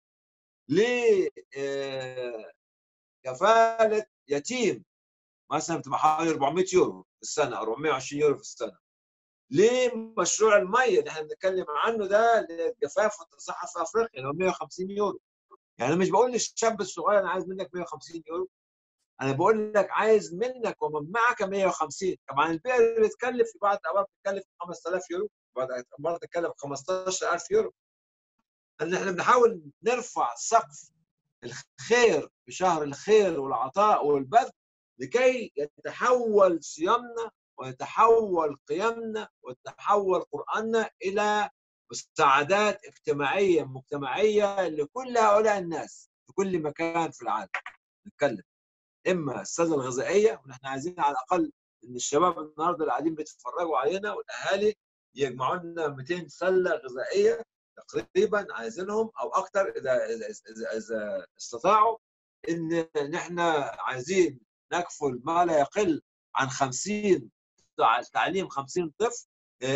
لكفاله يتيم مثلا بتبقى حوالي 400 يورو في السنه او 420 يورو في السنه ليه مشروع الميه اللي احنا بنتكلم عنه ده للجفاف والتصحر في افريقيا اللي هو 150 يورو يعني انا مش بقول للشاب الصغير انا عايز منك 150 يورو انا بقول لك عايز منك ومن معك 150 طبعا البيئه اللي بتكلف في بعض الاوقات بتكلف 5000 يورو بعض المرات بتكلف 15000 يورو ان احنا بنحاول نرفع سقف الخير بشهر الخير والعطاء والبذل لكي يتحول صيامنا ويتحول قيمنا ويتحول قرآننا إلى مساعدات اجتماعية مجتمعية لكل هؤلاء الناس في كل مكان في العالم نتكلم إما السلة الغذائية ونحن عايزين على الأقل إن الشباب النهارده اللي قاعدين بيتفرجوا علينا والأهالي يجمعوا لنا 200 سلة غذائية تقريبا عايزينهم أو أكثر إذا إذا إذا, إذا استطاعوا إن نحن عايزين نكفل ما لا يقل عن 50 تعليم 50 طفل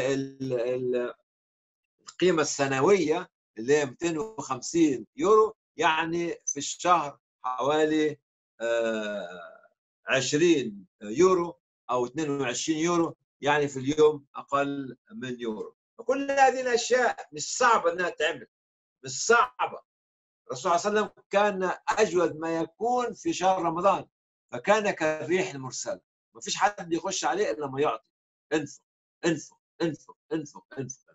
القيمه السنويه اللي هي 250 يورو يعني في الشهر حوالي 20 يورو او 22 يورو يعني في اليوم اقل من يورو فكل هذه الاشياء مش صعبه انها تعمل مش صعبه الرسول صلى الله عليه وسلم كان اجود ما يكون في شهر رمضان فكان كالريح المرسله ما فيش حد يخش عليه الا لما يعطي انفق انفق انفق انفق انفق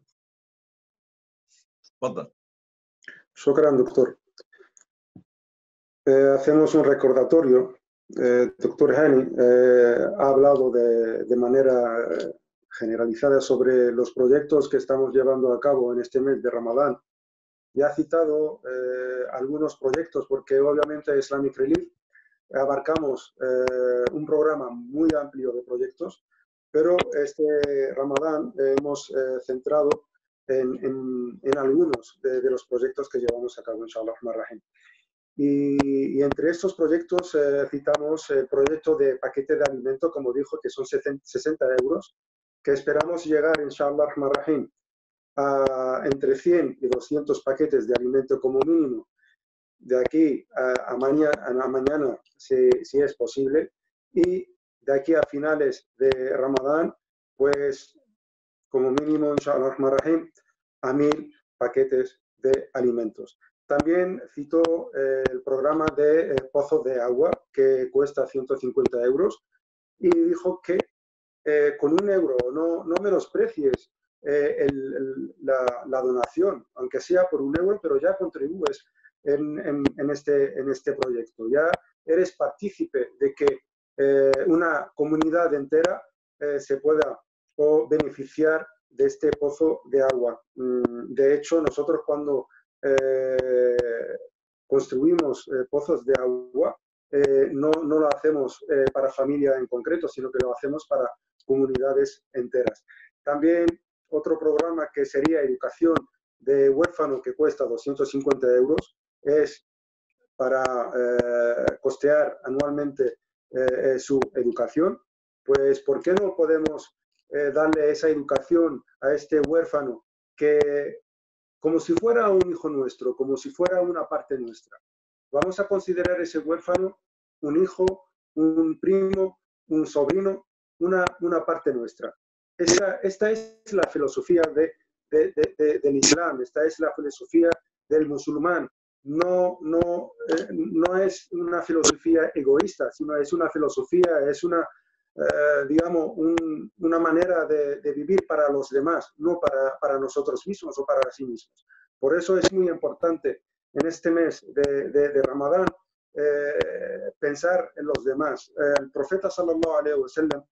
تفضل شكرا دكتور Eh, hacemos un recordatorio. Eh, doctor Hani eh, ha hablado de, de manera generalizada sobre los proyectos que estamos llevando a cabo en este mes de Ramadán y ha citado algunos proyectos porque obviamente Islamic Relief abarcamos un programa muy amplio de proyectos, pero este Ramadán hemos centrado en, en, en algunos de, de, los proyectos que llevamos a cabo, inshallah rahim. Y, y, entre estos proyectos eh, citamos el proyecto de paquete de alimento, como dijo, que son 60 euros, que esperamos llegar, inshallah rahim, a entre 100 y 200 paquetes de alimento como mínimo de aquí a, a mañana, a mañana si, si, es posible, y de aquí a finales de Ramadán, pues como mínimo, inshallah rahim, a mil paquetes de alimentos. También citó eh, el programa de eh, Pozo de Agua, que cuesta 150 euros, y dijo que eh, con un euro no, no menosprecies el, el, la, la, donación, aunque sea por un euro, pero ya contribúes en, en, en este, en este proyecto. Ya eres partícipe de que una comunidad entera se pueda o beneficiar de este pozo de agua. De hecho, nosotros cuando eh, construimos eh, pozos de agua, eh, no, no, lo hacemos para familia en concreto, sino que lo hacemos para comunidades enteras. También otro programa que sería educación de huérfano que cuesta 250 euros es para costear anualmente su educación. Pues, ¿por qué no podemos eh, darle esa educación a este huérfano que como si fuera un hijo nuestro, como si fuera una parte nuestra. Vamos a considerar ese huérfano un hijo, un primo, un sobrino, una, una parte nuestra. Esta, esta es la filosofía de, de, de, del Islam, esta es la filosofía del musulmán. No, no, eh, no es una filosofía egoísta, sino es una filosofía, es una, eh, digamos, un, una manera de, de, vivir para los demás, no para, para, nosotros mismos o para sí mismos. Por eso es muy importante en este mes de, de, de Ramadán eh, pensar en los demás. Eh, el profeta sallallahu alaihi wasallam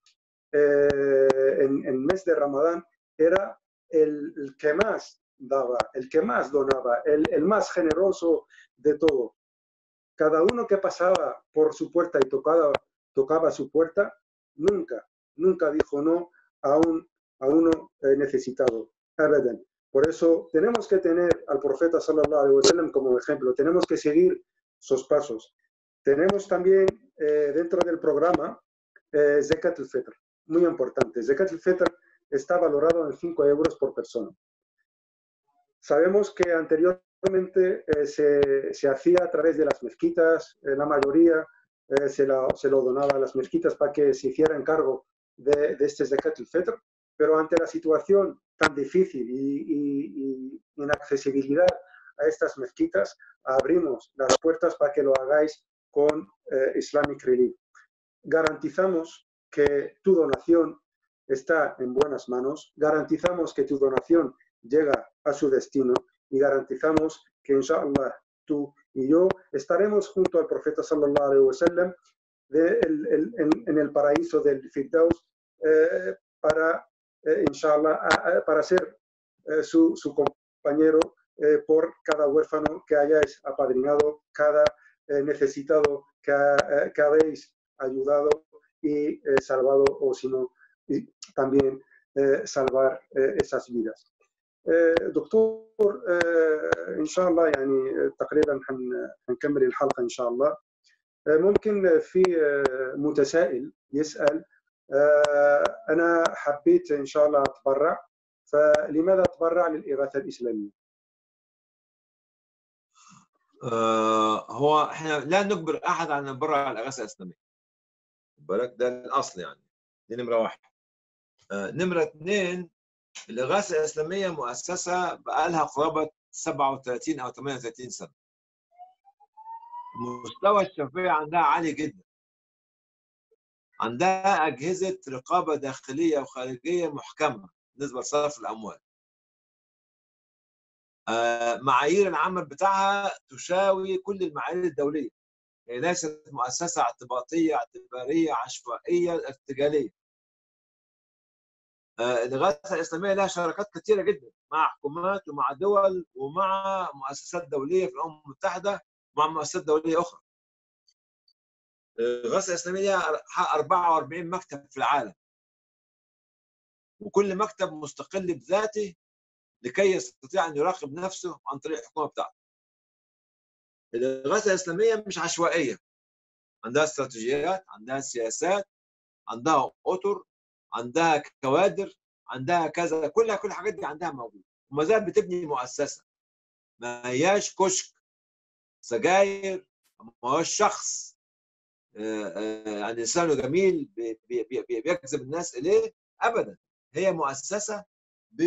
en el mes de Ramadán era el, el, que más daba, el que más donaba, el, el más generoso de todo. Cada uno que pasaba por su puerta y tocaba, tocaba su puerta, nunca, nunca dijo no a, un, a uno eh, necesitado. Abadan. Por eso tenemos que tener al profeta sallallahu alaihi wasallam como ejemplo, tenemos que seguir sus pasos. Tenemos también eh, dentro del programa eh, Zekat al-Fitr, muy importante. Zekat al-Fitr está valorado en 5 euros por persona. Sabemos que anteriormente eh, se, se, hacía a través de las mezquitas, la mayoría se, la, se, lo donaba a las mezquitas para que se hicieran cargo de, de este Zekat al-Fitr, pero ante la situación tan difícil y, y, y inaccesibilidad a estas mezquitas, abrimos las puertas para que lo hagáis con eh, Islamic Relief. Garantizamos que tu donación está en buenas manos, garantizamos que tu donación llega a su destino y garantizamos que, inshallah, tú y yo estaremos junto al profeta sallallahu alaihi wasallam de el, el, en, en, el paraíso del Firdaus eh, para, eh, inshallah, a, a, para ser eh, su, su, compañero eh, por cada huérfano que hayáis apadrinado, cada eh, necesitado que, eh, que, habéis ayudado y eh, salvado, o si no, también salvar esas vidas. دكتور ان شاء الله يعني تقريبا حنكمل الحلقه ان شاء الله ممكن في متسائل يسال انا حبيت ان شاء الله اتبرع فلماذا اتبرع للاغاثه الاسلاميه؟ آه هو احنا لا نجبر احد على البر على الاغاثه الاسلاميه بالك ده الاصل يعني دي نمره واحد آه نمره اثنين الاغاثه الاسلاميه مؤسسه بقى لها قرابه 37 او 38 سنه مستوى الشفافيه عندها عالي جدا عندها اجهزه رقابه داخليه وخارجيه محكمه بالنسبه لصرف الاموال معايير العمل بتاعها تشاوي كل المعايير الدوليه هي ليست مؤسسه اعتباطيه اعتباريه عشوائيه ارتجاليه الاغاثه الاسلاميه لها شراكات كثيره جدا مع حكومات ومع دول ومع مؤسسات دوليه في الامم المتحده ومع مؤسسات دوليه اخرى الاغاثه الاسلاميه لها 44 مكتب في العالم وكل مكتب مستقل بذاته لكي يستطيع ان يراقب نفسه عن طريق الحكومه بتاعته. الاغاثه الاسلاميه مش عشوائيه. عندها استراتيجيات، عندها سياسات، عندها اطر، عندها كوادر، عندها كذا، كل كل الحاجات دي عندها موجوده. وما زالت بتبني مؤسسه. ما هياش كشك سجاير ما هوش شخص يعني لسانه جميل بيجذب الناس اليه ابدا هي مؤسسه ب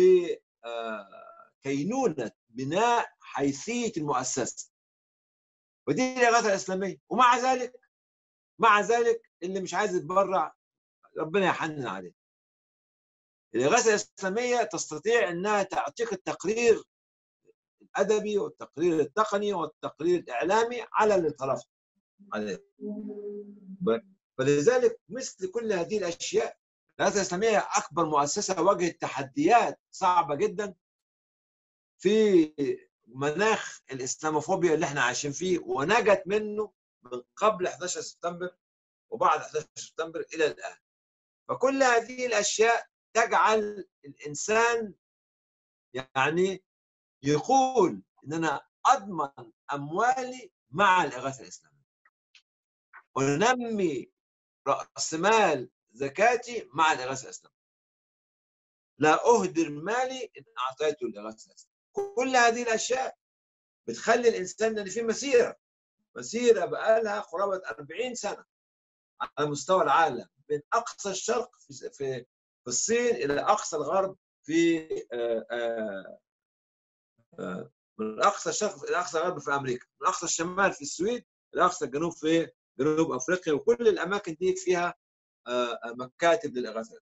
كينونة بناء حيثية المؤسسة ودي الإغاثة الإسلامية ومع ذلك مع ذلك اللي مش عايز يتبرع ربنا يحنن عليه الإغاثة الإسلامية تستطيع أنها تعطيك التقرير الأدبي والتقرير التقني والتقرير الإعلامي على اللي طلبته عليه فلذلك مثل كل هذه الأشياء الإغاثة الإسلامية أكبر مؤسسة واجهت تحديات صعبة جدا في مناخ الإسلاموفوبيا اللي احنا عايشين فيه ونجت منه من قبل 11 سبتمبر وبعد 11 سبتمبر إلى الآن فكل هذه الأشياء تجعل الإنسان يعني يقول إن أنا أضمن أموالي مع الإغاثة الإسلامية وننمي رأس مال زكاتي مع الإغاثة الإسلامية لا أهدر مالي إن أعطيته الإغاثة الإسلامية كل هذه الأشياء بتخلي الإنسان اللي فيه مسيرة مسيرة بقالها قرابة 40 سنة على مستوى العالم من أقصى الشرق في في في الصين إلى أقصى الغرب في آآ آآ من أقصى الشرق إلى أقصى الغرب في أمريكا من أقصى الشمال في السويد إلى أقصى الجنوب في جنوب أفريقيا وكل الأماكن دي فيها مكاتب للإغاثة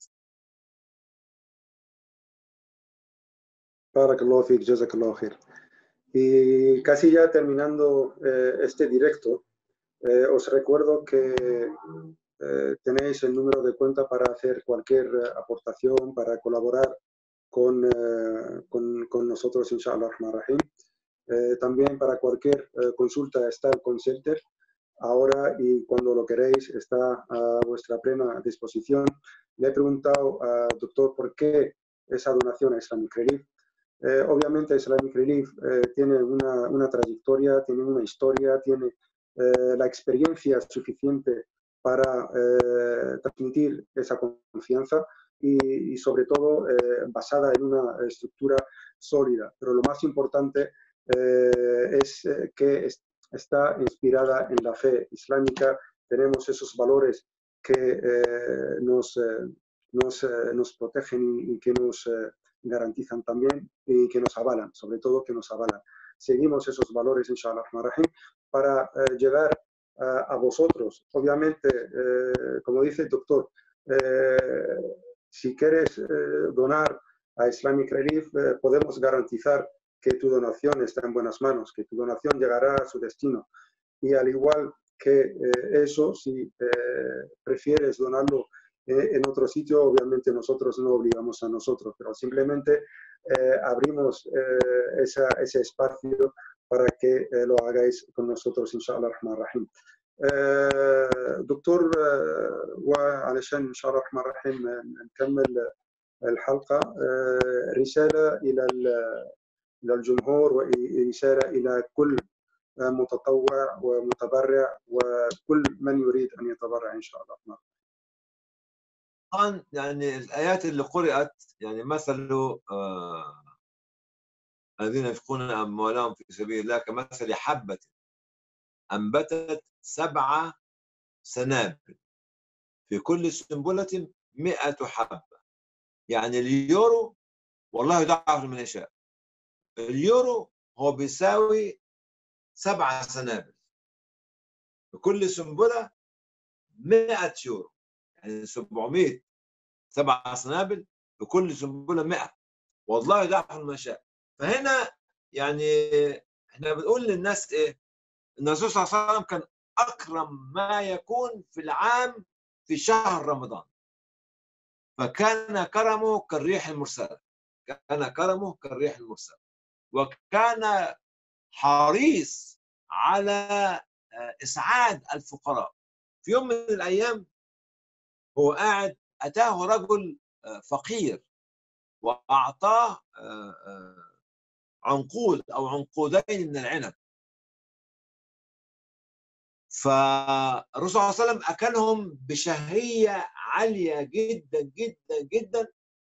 بارك الله فيك جزاك الله خير Y casi ya terminando eh, este directo, eh, os recuerdo que eh, tenéis el número de cuenta para hacer cualquier aportación, para colaborar con, con, con nosotros, inshallah rahim. también para cualquier consulta está el Consulter. Ahora y cuando lo queréis está a vuestra plena disposición. Le he preguntado al doctor por qué esa donación a Islamic Relief eh, obviamente Islamic Relief eh, tiene una, una, trayectoria, tiene una historia, tiene eh, la experiencia suficiente para eh, transmitir esa confianza y, y sobre todo eh, basada en una estructura sólida. Pero lo más importante eh, es eh, que es- está inspirada en la fe islámica, tenemos esos valores que eh, nos, eh, nos, eh, nos protegen y, y que nos eh, garantizan también y que nos avalan, sobre todo que nos avalan. Seguimos esos valores, inshallah, ar-Rahman ar-Rahim, para eh, llegar a, a vosotros. Obviamente, eh, como dice el doctor, eh, si quieres eh, donar a Islamic Relief, eh, podemos garantizar que tu donación está en buenas manos, que tu donación llegará a su destino. Y al igual que eh, eso, si eh, prefieres donarlo eh, en otro sitio, obviamente nosotros no obligamos a nosotros, pero simplemente eh, abrimos eh, esa- ese espacio para que eh, lo hagáis con nosotros, inshallah ar-Rahman ar-Rahim. آه، دكتور آه، وعلشان ان شاء الله الرحمن الرحيم آه، نكمل الحلقه آه، رساله الى ال- الى الجمهور ورساله الى كل آه، متطوع ومتبرع وكل من يريد ان يتبرع ان شاء الله طبعا يعني الايات اللي قرات يعني مثل آه الذين ينفقون اموالهم في سبيل الله كمثل حبه انبتت سبع سنابل في كل سنبله 100 حبه يعني اليورو والله يضاعف من يشاء اليورو هو بيساوي سبع سنابل في كل سنبله 100 يورو يعني 700 سبع سنابل في كل سنبله 100 والله يضاعف من يشاء فهنا يعني احنا بنقول للناس ايه؟ ان الرسول صلى الله عليه وسلم كان اكرم ما يكون في العام في شهر رمضان فكان كرمه كالريح المرسله كان كرمه كالريح المرسله وكان حريص على آه، اسعاد الفقراء في يوم من الايام هو قاعد اتاه رجل آه، فقير واعطاه آه، آه، عنقود او عنقودين من العنب فالرسول صلى الله عليه وسلم اكلهم بشهيه عاليه جدا جدا جدا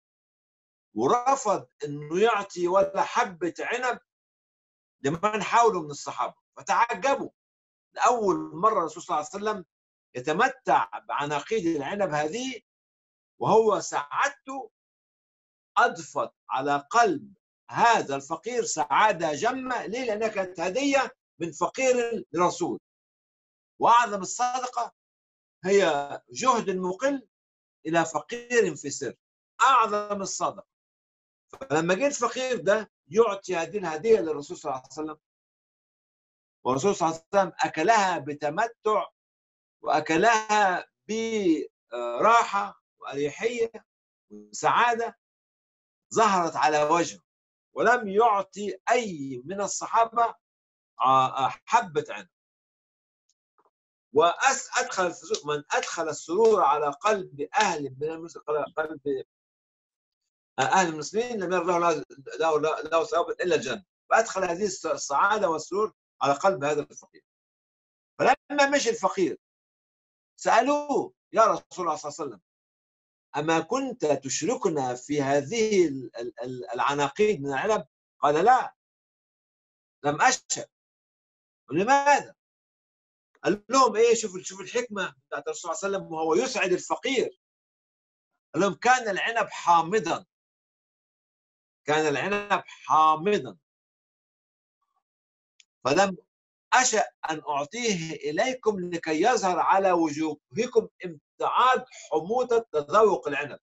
ورفض انه يعطي ولا حبه عنب لمن حوله من الصحابه فتعجبوا لاول مره الرسول صلى الله عليه وسلم يتمتع بعناقيد العنب هذه وهو سعادته اضفت على قلب هذا الفقير سعاده جمه ليه؟ لانها كانت هديه من فقير لرسول واعظم الصدقه هي جهد مقل الى فقير في سر اعظم الصدقه فلما جه الفقير ده يعطي هذه الهديه للرسول صلى الله عليه وسلم والرسول صلى الله عليه وسلم اكلها بتمتع واكلها براحه واريحيه وسعاده ظهرت على وجهه ولم يعطي اي من الصحابه آه، حبه عنب وادخل من ادخل السرور على قلب اهل من المسلمين قلب اهل المسلمين لم يرى له له له, له ثواب الا الجنه فادخل هذه السعاده والسرور على قلب هذا الفقير فلما مشي الفقير سالوه يا رسول الله صلى الله عليه وسلم اما كنت تشركنا في هذه ال- ال- ال- العناقيد من العنب قال لا لم اشهد لماذا؟ قال لهم ايه شوف شوف الحكمه بتاعت الرسول صلى الله عليه وسلم وهو يسعد الفقير قال لهم كان العنب حامضا كان العنب حامضا فلم أشأ أن أعطيه إليكم لكي يظهر على وجوهكم امتعاض حموضة تذوق العنب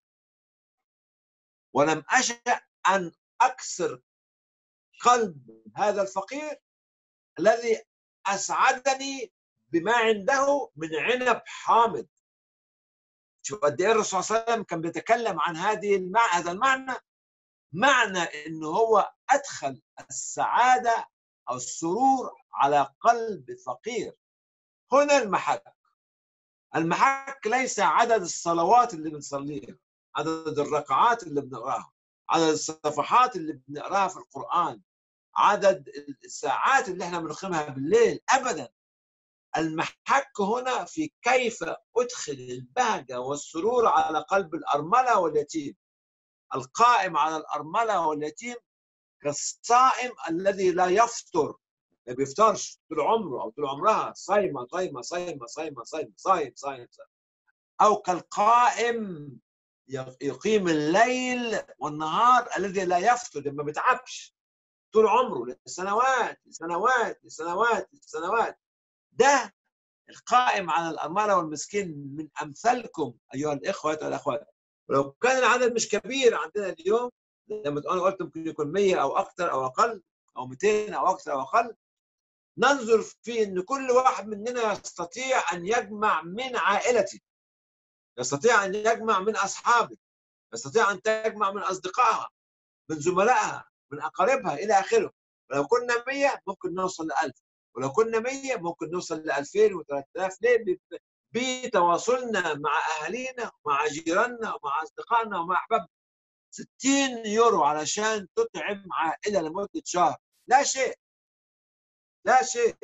ولم أشأ أن أكسر قلب هذا الفقير الذي أسعدني بما عنده من عنب حامض شوف قد ايه الرسول صلى الله عليه وسلم كان بيتكلم عن هذه المع... هذا المعنى معنى انه هو ادخل السعاده او السرور على قلب فقير هنا المحك المحك ليس عدد الصلوات اللي بنصليها عدد الركعات اللي بنقراها عدد الصفحات اللي بنقراها في القرآن عدد الساعات اللي احنا بنقيمها بالليل ابدا المحك هنا في كيف أدخل البهجة والسرور على قلب الأرملة واليتيم القائم على الأرملة واليتيم كالصائم الذي لا يفطر ما بيفطرش طول عمره أو طول عمرها صايمة صايمة صايمة صايمة صايمة صايم صايم صايم أو كالقائم يقيم الليل والنهار الذي لا يفطر ما بيتعبش طول عمره لسنوات لسنوات لسنوات لسنوات ده القائم على الأرملة والمسكين من أمثالكم أيها الإخوة والأخوات ولو كان العدد مش كبير عندنا اليوم لما انا قلت ممكن يكون 100 او اكثر او اقل او 200 او اكثر او اقل ننظر في ان كل واحد مننا يستطيع ان يجمع من عائلته يستطيع ان يجمع من اصحابه يستطيع ان تجمع من اصدقائها من زملائها من اقاربها الى اخره ولو كنا 100 ممكن نوصل ل 1000 ولو كنا 100 ممكن نوصل ل 2000 و3000 ليه؟ بتواصلنا مع اهالينا ومع جيراننا ومع اصدقائنا ومع احبابنا 60 يورو علشان تطعم عائله لمده شهر لا شيء لا شيء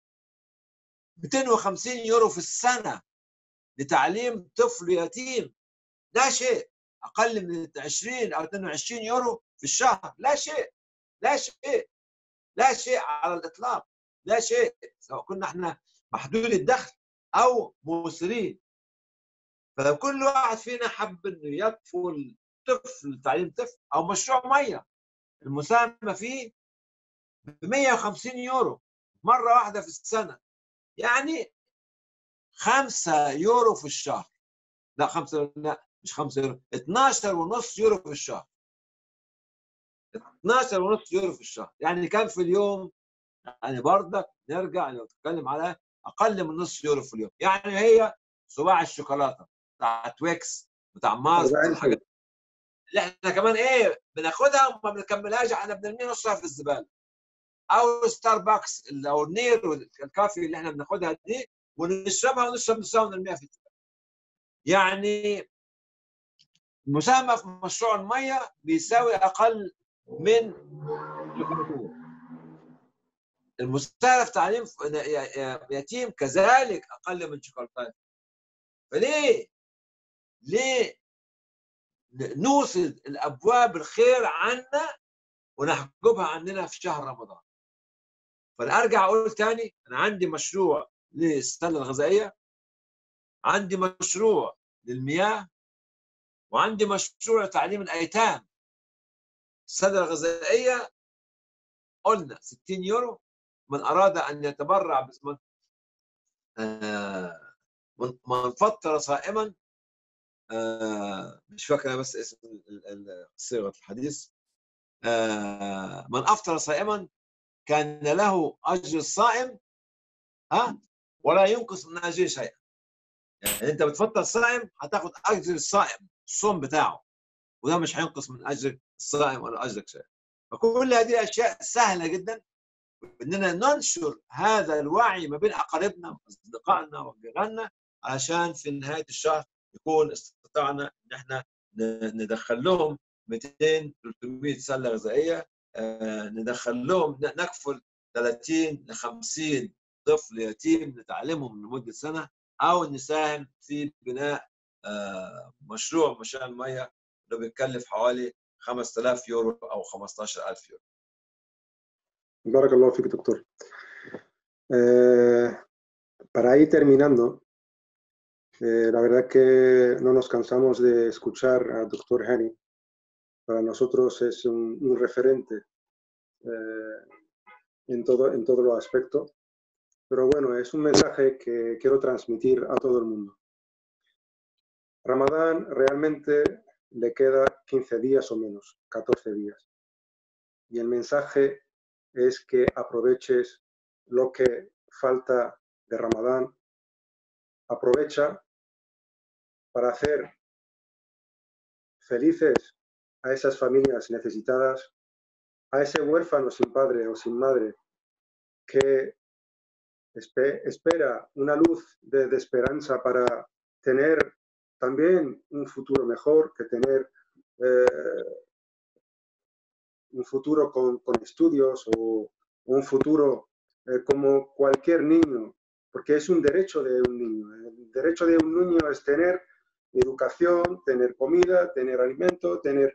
250 يورو في السنه لتعليم طفل يتيم لا شيء اقل من 20 او 22 يورو في الشهر لا شيء لا شيء لا شيء على الاطلاق لا شيء سواء كنا احنا محدود الدخل او مسرين فلو كل واحد فينا حب انه يطفل طفل تعليم طفل او مشروع ميه المساهمه فيه ب 150 يورو مره واحده في السنه يعني 5 يورو في الشهر لا 5 لا مش 5 يورو 12 ونص يورو في الشهر 12 ونص يورو في الشهر يعني كم في اليوم يعني برضك نرجع لو تتكلم على اقل من نص يورو في اليوم يعني هي صباع الشوكولاته بتاع تويكس بتاع مارس الحاجات اللي احنا كمان ايه بناخدها وما بنكملهاش احنا بنرميها نصها في الزباله او ستاربكس او النير الكافي اللي احنا بناخدها دي ونشربها ونشرب نصها ونرميها في الزباله يعني المساهمه في مشروع الميه بيساوي اقل من شوكولاتين المساهمه في تعليم يتيم كذلك اقل من شوكولاتين فليه ليه نوصل الابواب الخير عنا ونحجبها عننا في شهر رمضان فانا ارجع اقول تاني انا عندي مشروع للسله الغذائيه عندي مشروع للمياه وعندي مشروع لتعليم الايتام السله الغذائيه قلنا 60 يورو من اراد ان يتبرع باسم آه من فطر صائما آه مش فاكر بس اسم صيغه الحديث آه من افطر صائما كان له اجر الصائم ها ولا ينقص من اجره شيئا يعني انت بتفطر صائم هتاخد اجر الصائم الصوم بتاعه وده مش هينقص من اجر الصائم ولا اجرك شيء فكل هذه الاشياء سهله جدا اننا ننشر هذا الوعي ما بين اقاربنا واصدقائنا وجيراننا عشان في نهايه الشهر يكون استطعنا ان احنا ندخل لهم 200 300 سله غذائيه ندخل لهم نكفل 30 ل 50 طفل يتيم نتعلمهم لمده سنه او نساهم في بناء مشروع مشان الميه اللي بيتكلف حوالي 5000 يورو او 15000 يورو. بارك الله فيك doctor. Eh, para ir terminando, Eh, la verdad que no nos cansamos de escuchar al doctor Hani. Para nosotros es un, un referente eh, en, todo, en todos los aspectos. Pero bueno, es un mensaje que quiero transmitir a todo el mundo. Ramadán realmente le queda 15 días o menos, 14 días. Y el mensaje es que aproveches lo que falta de Ramadán. Aprovecha para hacer felices a esas familias necesitadas, a ese huérfano sin padre o sin madre que espera una luz de, de esperanza para tener también un futuro mejor, que tener eh, un futuro con, con, estudios o un futuro eh, como cualquier niño porque es un derecho de un niño. El derecho de un niño es tener educación, tener comida, tener alimento, tener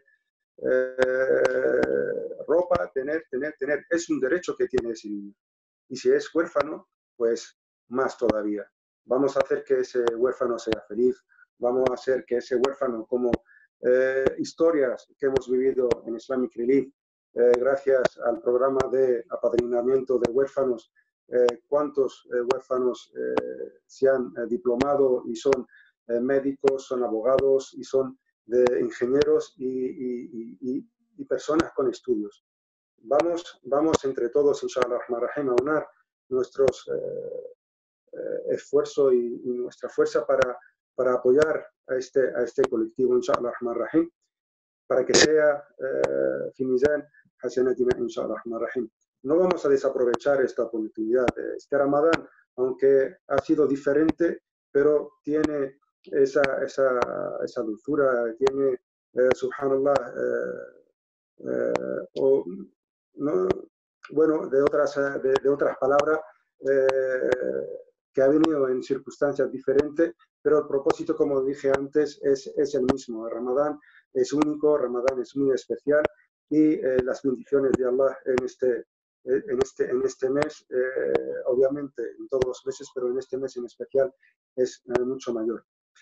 eh, ropa, tener, tener, tener. Es un derecho que tiene ese niño. Y si es huérfano, pues más todavía. Vamos a hacer que ese huérfano sea feliz, vamos a hacer que ese huérfano, como eh, historias que hemos vivido en Islamic Relief, eh, gracias al programa de apadrinamiento de huérfanos, eh, cuántos huérfanos se han diplomado y son médicos, son abogados y son de ingenieros y, personas con estudios. Vamos, vamos entre todos, inshallah, a unar nuestros esfuerzos y, y, nuestra fuerza para, para apoyar a este, a este colectivo, inshallah, rahim, para que sea eh, Finizan Hasanatina, inshallah, rahim. No vamos a desaprovechar esta oportunidad. Este Ramadán, aunque ha sido diferente, pero tiene esa, esa, esa dulzura, tiene, eh, subhanallah, eh, eh, o, no, bueno, de otras, de, de otras palabras, que ha venido en circunstancias diferentes, pero el propósito, como dije antes, es, es el mismo. El Ramadán es único, Ramadán es muy especial y eh, las bendiciones de Allah en este, eh, en este, en este mes, eh, obviamente en todos los meses, pero en este mes en especial es mucho mayor.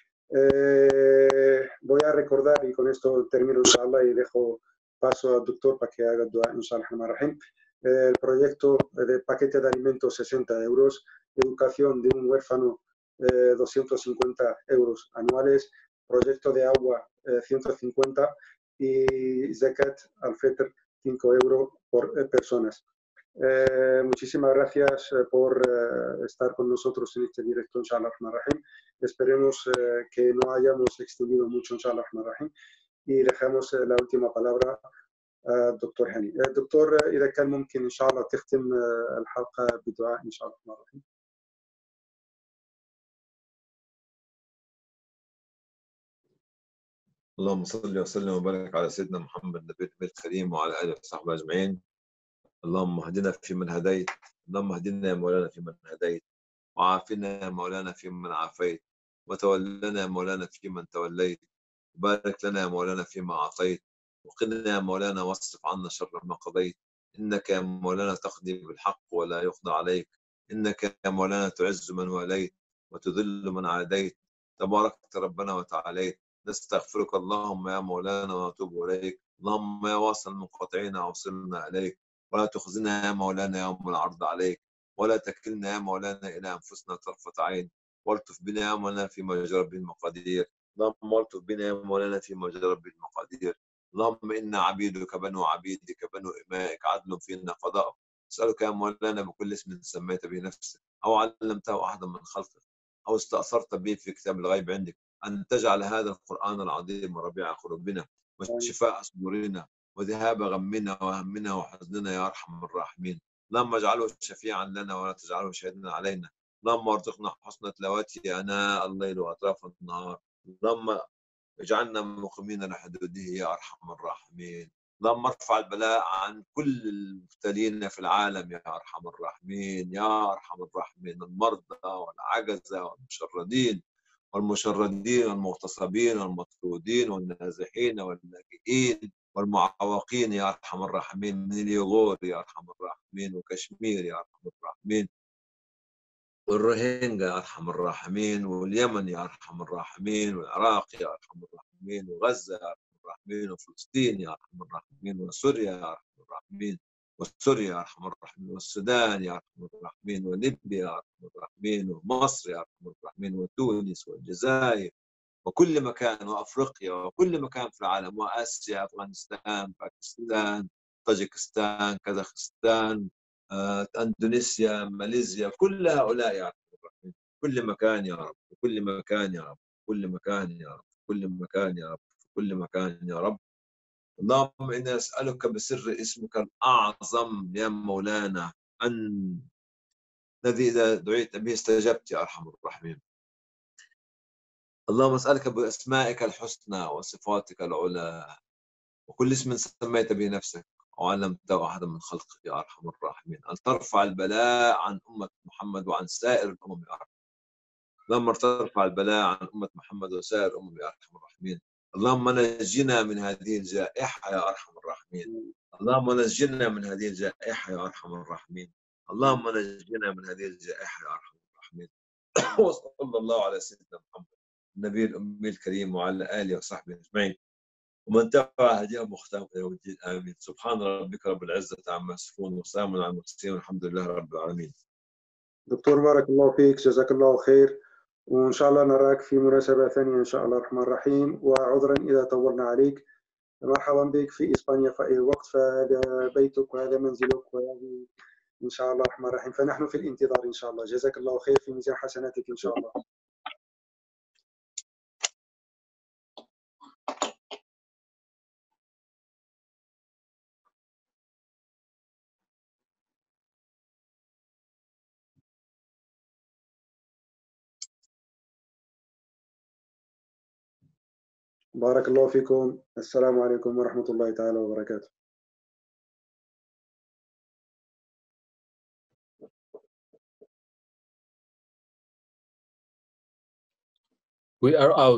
voy a recordar, y con esto termino, inshallah, y dejo paso al doctor para que haga dua, inshallah, el proyecto de paquete de alimentos 60 euros, educación de un huérfano 250 eh, euros anuales, proyecto de agua 150 eh, y Zekat al FETER 5 euros por eh, personas. muchísimas gracias por estar con nosotros en este directo, inshallah rahim. Esperemos que no hayamos extendido mucho, inshallah rahim. Y dejamos la última palabra دكتور هاني دكتور اذا كان ممكن ان شاء الله تختم الحلقه بدعاء ان شاء الله الرحمن الرحيم اللهم صل وسلم وبارك على سيدنا محمد النبي الكريم وعلى اله وصحبه اجمعين اللهم اهدنا فيمن هديت اللهم اهدنا يا مولانا فيمن هديت وعافنا يا مولانا فيمن عافيت وتولنا يا مولانا فيمن توليت وبارك لنا يا مولانا فيما اعطيت وقنا يا مولانا واصرف عنا شر ما قضيت إنك يا مولانا تقضي بالحق ولا يقضى عليك إنك يا مولانا تعز من واليت وتذل من عاديت تباركت ربنا وتعاليت نستغفرك اللهم يا مولانا ونتوب إليك اللهم يا واصل المنقطعين أوصلنا إليك ولا تخزنا يا مولانا يوم العرض عليك ولا تكلنا يا مولانا إلى أنفسنا طرفة عين والطف بنا يا مولانا في مجرب المقادير اللهم والطف بنا يا مولانا في مجرب المقادير اللهم إنا عبيدك بنو عبيدك بنو إمائك عدل فينا قضاء أسألك يا مولانا بكل اسم سميت به نفسك أو علمته أحدا من خلقك أو استأثرت به في كتاب الغيب عندك أن تجعل هذا القرآن العظيم ربيع قلوبنا وشفاء صدورنا وذهاب غمنا وهمنا وحزننا يا أرحم الراحمين اللهم اجعله شفيعا لنا ولا تجعله شهيدا علينا اللهم ارزقنا حسن تلاوته اناء الليل واطراف النهار اللهم اجعلنا مقيمين لحدوده يا ارحم الراحمين اللهم ارفع البلاء عن كل المبتلين في العالم يا ارحم الراحمين يا ارحم الراحمين المرضى والعجزه والمشردين والمشردين والمغتصبين والمطرودين والنازحين واللاجئين والمعوقين يا ارحم الراحمين من اليغور يا ارحم الراحمين وكشمير يا ارحم الراحمين والروهينجا يا ارحم الراحمين واليمن يا ارحم الراحمين والعراق يا ارحم الراحمين وغزه يا ارحم الراحمين وفلسطين يا ارحم الراحمين وسوريا يا ارحم الراحمين وسوريا يا ارحم الراحمين والسودان يا ارحم الراحمين وليبيا يا ارحم الراحمين ومصر يا ارحم الراحمين وتونس والجزائر وكل مكان وافريقيا وكل مكان في العالم واسيا افغانستان باكستان طاجكستان كازاخستان آه، اندونيسيا ماليزيا كل هؤلاء يا رب الرحمن كل مكان يا رب في كل مكان يا رب في كل مكان يا رب في كل مكان يا رب في كل مكان يا رب اللهم إنا أسألك بسر اسمك الأعظم يا مولانا أن الذي إذا دعيت به استجبت يا أرحم الراحمين اللهم أسألك بأسمائك الحسنى وصفاتك العلى وكل اسم سميت به نفسك وعلمته أحدا من خلقك يا أرحم الراحمين أن ترفع البلاء عن أمة محمد وعن سائر الأمم يا أرحم اللهم ترفع البلاء عن أمة محمد وسائر الأمم يا أرحم الراحمين اللهم نجنا من هذه الجائحة يا أرحم الراحمين اللهم نجنا من هذه الجائحة يا أرحم الراحمين اللهم نجنا من هذه الجائحة يا أرحم الراحمين وصلى الله على سيدنا محمد النبي الأمي الكريم وعلى آله وصحبه أجمعين ومن تبع هديهم مختار يوم الدين آمين سبحان ربك رب العزة عما يصفون وسلام على المرسلين والحمد لله رب العالمين دكتور بارك الله فيك جزاك الله خير وإن شاء الله نراك في مناسبة ثانية إن شاء الله الرحمن الرحيم وعذرا إذا طولنا عليك مرحبا بك في إسبانيا في أي وقت فهذا بيتك وهذا منزلك وهذه إن شاء الله الرحمن الرحيم فنحن في الانتظار إن شاء الله جزاك الله خير في ميزان حسناتك إن شاء الله بارك الله فيكم السلام عليكم ورحمة الله تعالى وبركاته We are out.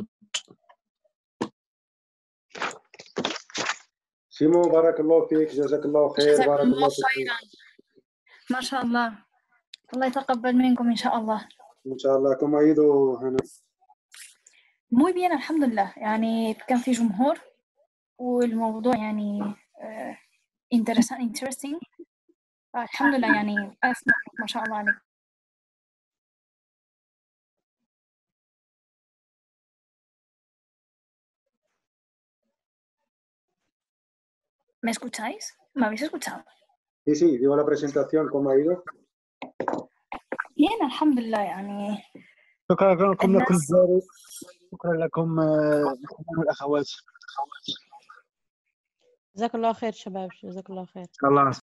سيمو بارك الله فيك جزاك الله خير جزاكم بارك الله الله فيك خيرا ما شاء الله الله يتقبل منكم إن شاء الله إن شاء الله كم عيدوا هنا muy bien الحمد لله يعني كان في جمهور والموضوع يعني آه، interesting interesting آه، الحمد لله يعني أسمع ما شاء الله عليك ¿Me escucháis? ¿Me habéis escuchado? Sí, sí, digo la presentación, ¿cómo ha ido? bien الحمد لله يعني شكرا لكم لكم الناس- الجاري شكرا لكم آه، الإخوان والأخوات جزاك الله خير شباب جزاك الله خير الله